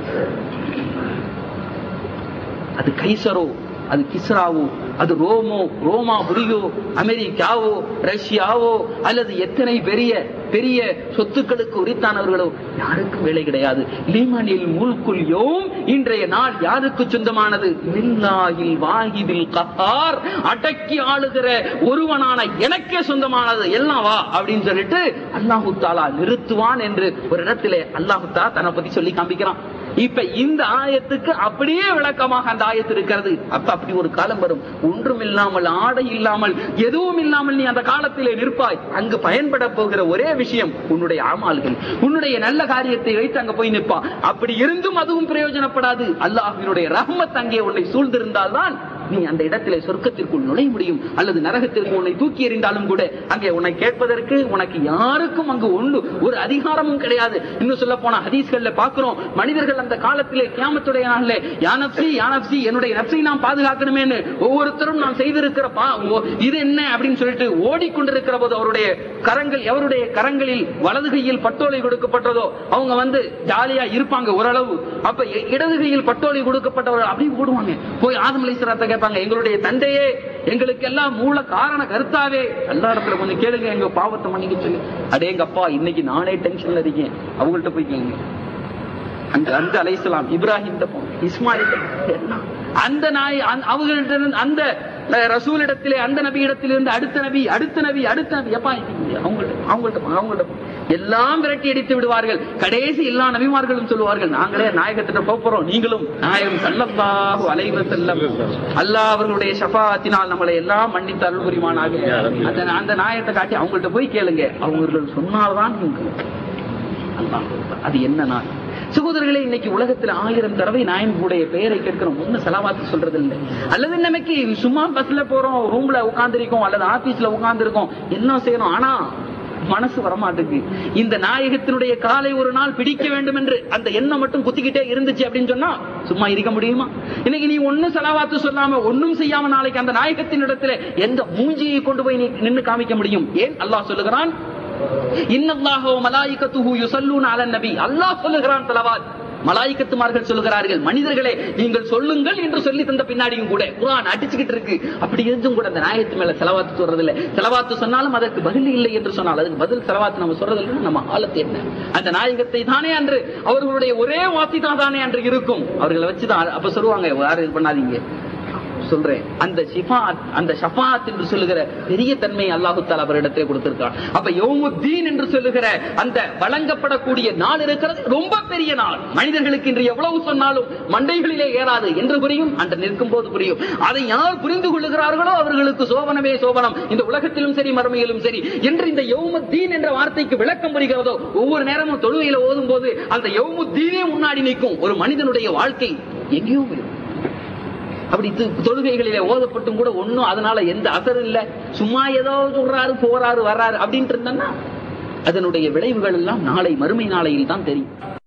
அது கைசரோ அது கிஸ்ராவோ அது ரோமோ ரோமா புரியோ அமெரிக்காவோ ரஷ்யாவோ அல்லது எத்தனை பெரிய பெரிய சொத்துக்களுக்கு உரித்தானவர்களோ யாருக்கும் வேலை கிடையாது லீமனில் முல்குல் யோம் இன்றைய நாள் யாருக்கு சொந்தமானது லில்லாஹில் வாஹிதில் கஹார் அடக்கி ஆளுகிற ஒருவனான எனக்கே சொந்தமானது எல்லாம் வா அப்படின்னு சொல்லிட்டு அல்லாஹு தாலா நிறுத்துவான் என்று ஒரு இடத்திலே அல்லாஹு தாலா தன்னை பத்தி சொல்லி காமிக்கிறான் இப்ப இந்த ஆயத்துக்கு அப்படியே விளக்கமாக அந்த ஆயத்து இருக்கிறது அப்ப அப்படி ஒரு காலம் வரும் ஒன்றும் இல்லாமல் ஆடை இல்லாமல் எதுவும் இல்லாமல் நீ அந்த காலத்திலே நிற்பாய் அங்கு பயன்பட போகிற ஒரே விஷயம் உன்னுடைய ஆமால்கள் உன்னுடைய நல்ல காரியத்தை வைத்து அங்க போய் நிற்பான் அப்படி இருந்தும் அதுவும் பிரயோஜனப்படாது அல்லாஹ்வினுடைய ரஹ்மத் அங்கே உன்னை சூழ்ந்திருந்தால் தான் நீ அந்த இடத்திலே சொர்க்கத்திற்குள் நுழைய முடியும் அல்லது நரகத்திற்கு உன்னை தூக்கி எறிந்தாலும் கூட அங்கே உன்னை கேட்பதற்கு உனக்கு யாருக்கும் அங்கு ஒன்று ஒரு அதிகாரமும் கிடையாது இன்னும் சொல்ல போனா ஹதீஸ்கள்ல பாக்குறோம் மனிதர்கள் அந்த காலத்திலே கியாமத்துடைய நாளிலே யானப்சி யானப்சி என்னுடைய நப்சை நாம் பாதுகாக்கணுமேன்னு ஒவ்வொருத்தரும் நாம் செய்திருக்கிற பா- ஓ- இது என்ன அப்படின்னு சொல்லிட்டு ஓடிக்கொண்டிருக்கிற போது அவருடைய கரங்கள் எவருடைய கரங்களில் வலது கையில் பட்டோலை கொடுக்கப்பட்டதோ அவங்க வந்து ஜாலியா இருப்பாங்க ஓரளவு அப்ப இ- இடது கையில் பட்டோலை கொடுக்கப்பட்டவர் அப்படியே ஓடுவாங்க போய் ஆதம் அலிஸ்வரத்தை கேட்பாங்க எங்களுடைய தந்தையே எங்களுக்கு எல்லாம் மூல காரண கருத்தாவே எல்லா இடத்துல கொஞ்சம் கேளுங்க எங்க பாவத்தை மன்னிக்க சொல்லி அடேங்கப்பா இன்னைக்கு நானே டென்ஷன்ல இருக்கேன் அவங்கள்ட்ட போய் கேளுங்க அங்க அந்த அலைசலாம் இப்ராஹிம் இஸ்மாயில் எல்லாம் அந்த நாய் அந்த- அவங்கள்ட்ட இருந்து அந்த அஹ், ரசூலிடத்திலே அந்த நபியிடத்திலிருந்து அடுத்த நபி அடுத்த நபி அடுத்த நபி எப்பா அவங்கள்ட்ட அவங்கள்ட்ட போ, அவங்கள்ட்ட போ. எல்லாம் விரட்டி அடித்து விடுவார்கள் கடைசி எல்லா நபிமார்களும் சொல்லுவார்கள் நாங்களே நாயகத்திட்ட போப் போறோம் நீங்களும் நாயகம் சல்லல்லாஹு அலைஹி வஸல்லம் அல்லாஹ் அவர்களுடைய ஷஃபாத்தினால் நம்மளை எல்லாம் மன்னித்து அருள் புரிவானாக அந்த அந்த நாயத்தை காட்டி அவங்கள்ட்ட போய் கேளுங்க அவர்கள் சொன்னால்தான் நீங்கள் அல்லாஹ் அக்பர். அது என்ன நாள் சகோதரர்களே இன்னைக்கு உலகத்துல ஆயிரம் தடவை நாயனுடைய பெயரை கேட்கிறோம் ஒண்ணு செலவாத்து சொல்றது இல்லை அல்லது நமக்கு சும்மா பஸ்ல போறோம் ரூம்ல உட்கார்ந்திருக்கோம் அல்லது ஆபீஸ்ல உட்கார்ந்திருக்கோம் எல்லாம் செய்யறோம் ஆனா மனசு வரமாட்டுக்கு இந்த நாயகத்தினுடைய காலை ஒரு நாள் பிடிக்க வேண்டும் என்று அந்த எண்ணம் மட்டும் குத்திக்கிட்டே இருந்துச்சு அப்படின்னு சொன்னா சும்மா இருக்க முடியுமா இன்னைக்கு நீ ஒண்ணும் செலவாத்து சொல்லாம ஒண்ணும் செய்யாம நாளைக்கு அந்த நாயகத்தின் இடத்துல எந்த மூஞ்சியை கொண்டு போய் நீ நின்னு காமிக்க முடியும் ஏன் அல்லாஹ் சொல்லுகிறான் இன்னல்லாஹு வ மலாயிகத்துஹு யுஸல்லூன அலன் நபி அல்லாஹ் சொல்லுகிறான் தலவாத் மலாய்க்கத்துமார்கள் சொல்லுகிறார்கள் மனிதர்களே நீங்கள் சொல்லுங்கள் என்று சொல்லி தந்த பின்னாடியும் கூட குரான் அடிச்சுக்கிட்டு இருக்கு அப்படி இருந்தும் கூட அந்த நாயகத்து மேல செலவாத்து சொல்றது இல்ல செலவாத்து சொன்னாலும் அதற்கு பதில் இல்லை என்று சொன்னால் அதுக்கு பதில் செலவாத்து நம்ம சொல்றது இல்லைன்னா நம்ம ஆழத்து என்ன அந்த நாயகத்தை தானே அன்று அவர்களுடைய ஒரே வாசி தான் தானே அன்று இருக்கும் அவர்களை வச்சுதான் அப்ப சொல்லுவாங்க யாரும் இது பண்ணாதீங்க சொல்றேன் அந்த ஷிஃபாத் அந்த ஷஃபாத் என்று சொல்லுகிற பெரிய தன்மை அல்லாஹு தாலா அவரிடத்திலே கொடுத்திருக்கான் அப்ப யௌமுத்தீன் என்று சொல்லுகிற அந்த வழங்கப்படக்கூடிய நாள் இருக்கிறது ரொம்ப பெரிய நாள் மனிதர்களுக்கு இன்று எவ்வளவு சொன்னாலும் மண்டைகளிலே ஏறாது என்று புரியும் அன்று நிற்கும் போது புரியும் அதை யார் புரிந்து கொள்ளுகிறார்களோ அவர்களுக்கு சோபனமே சோபனம் இந்த உலகத்திலும் சரி மறுமையிலும் சரி என்று இந்த யௌமுத்தீன் என்ற வார்த்தைக்கு விளக்கம் புரிகிறதோ ஒவ்வொரு நேரமும் தொழுகையில ஓதும் போது அந்த யௌமுத்தீனே முன்னாடி நிற்கும் ஒரு மனிதனுடைய வாழ்க்கை எங்கேயோ போயிடும் அப்படி து- தொழுகைகளிலே ஓதப்பட்டும் கூட ஒண்ணும் அதனால எந்த அசர் இல்ல சும்மா ஏதோ சொல்றாரு போறாரு வர்றாரு அப்படின்ட்டு இருந்தான்னா அதனுடைய விளைவுகள் எல்லாம் நாளை மறுமை நாளையில் தான் தெரியும்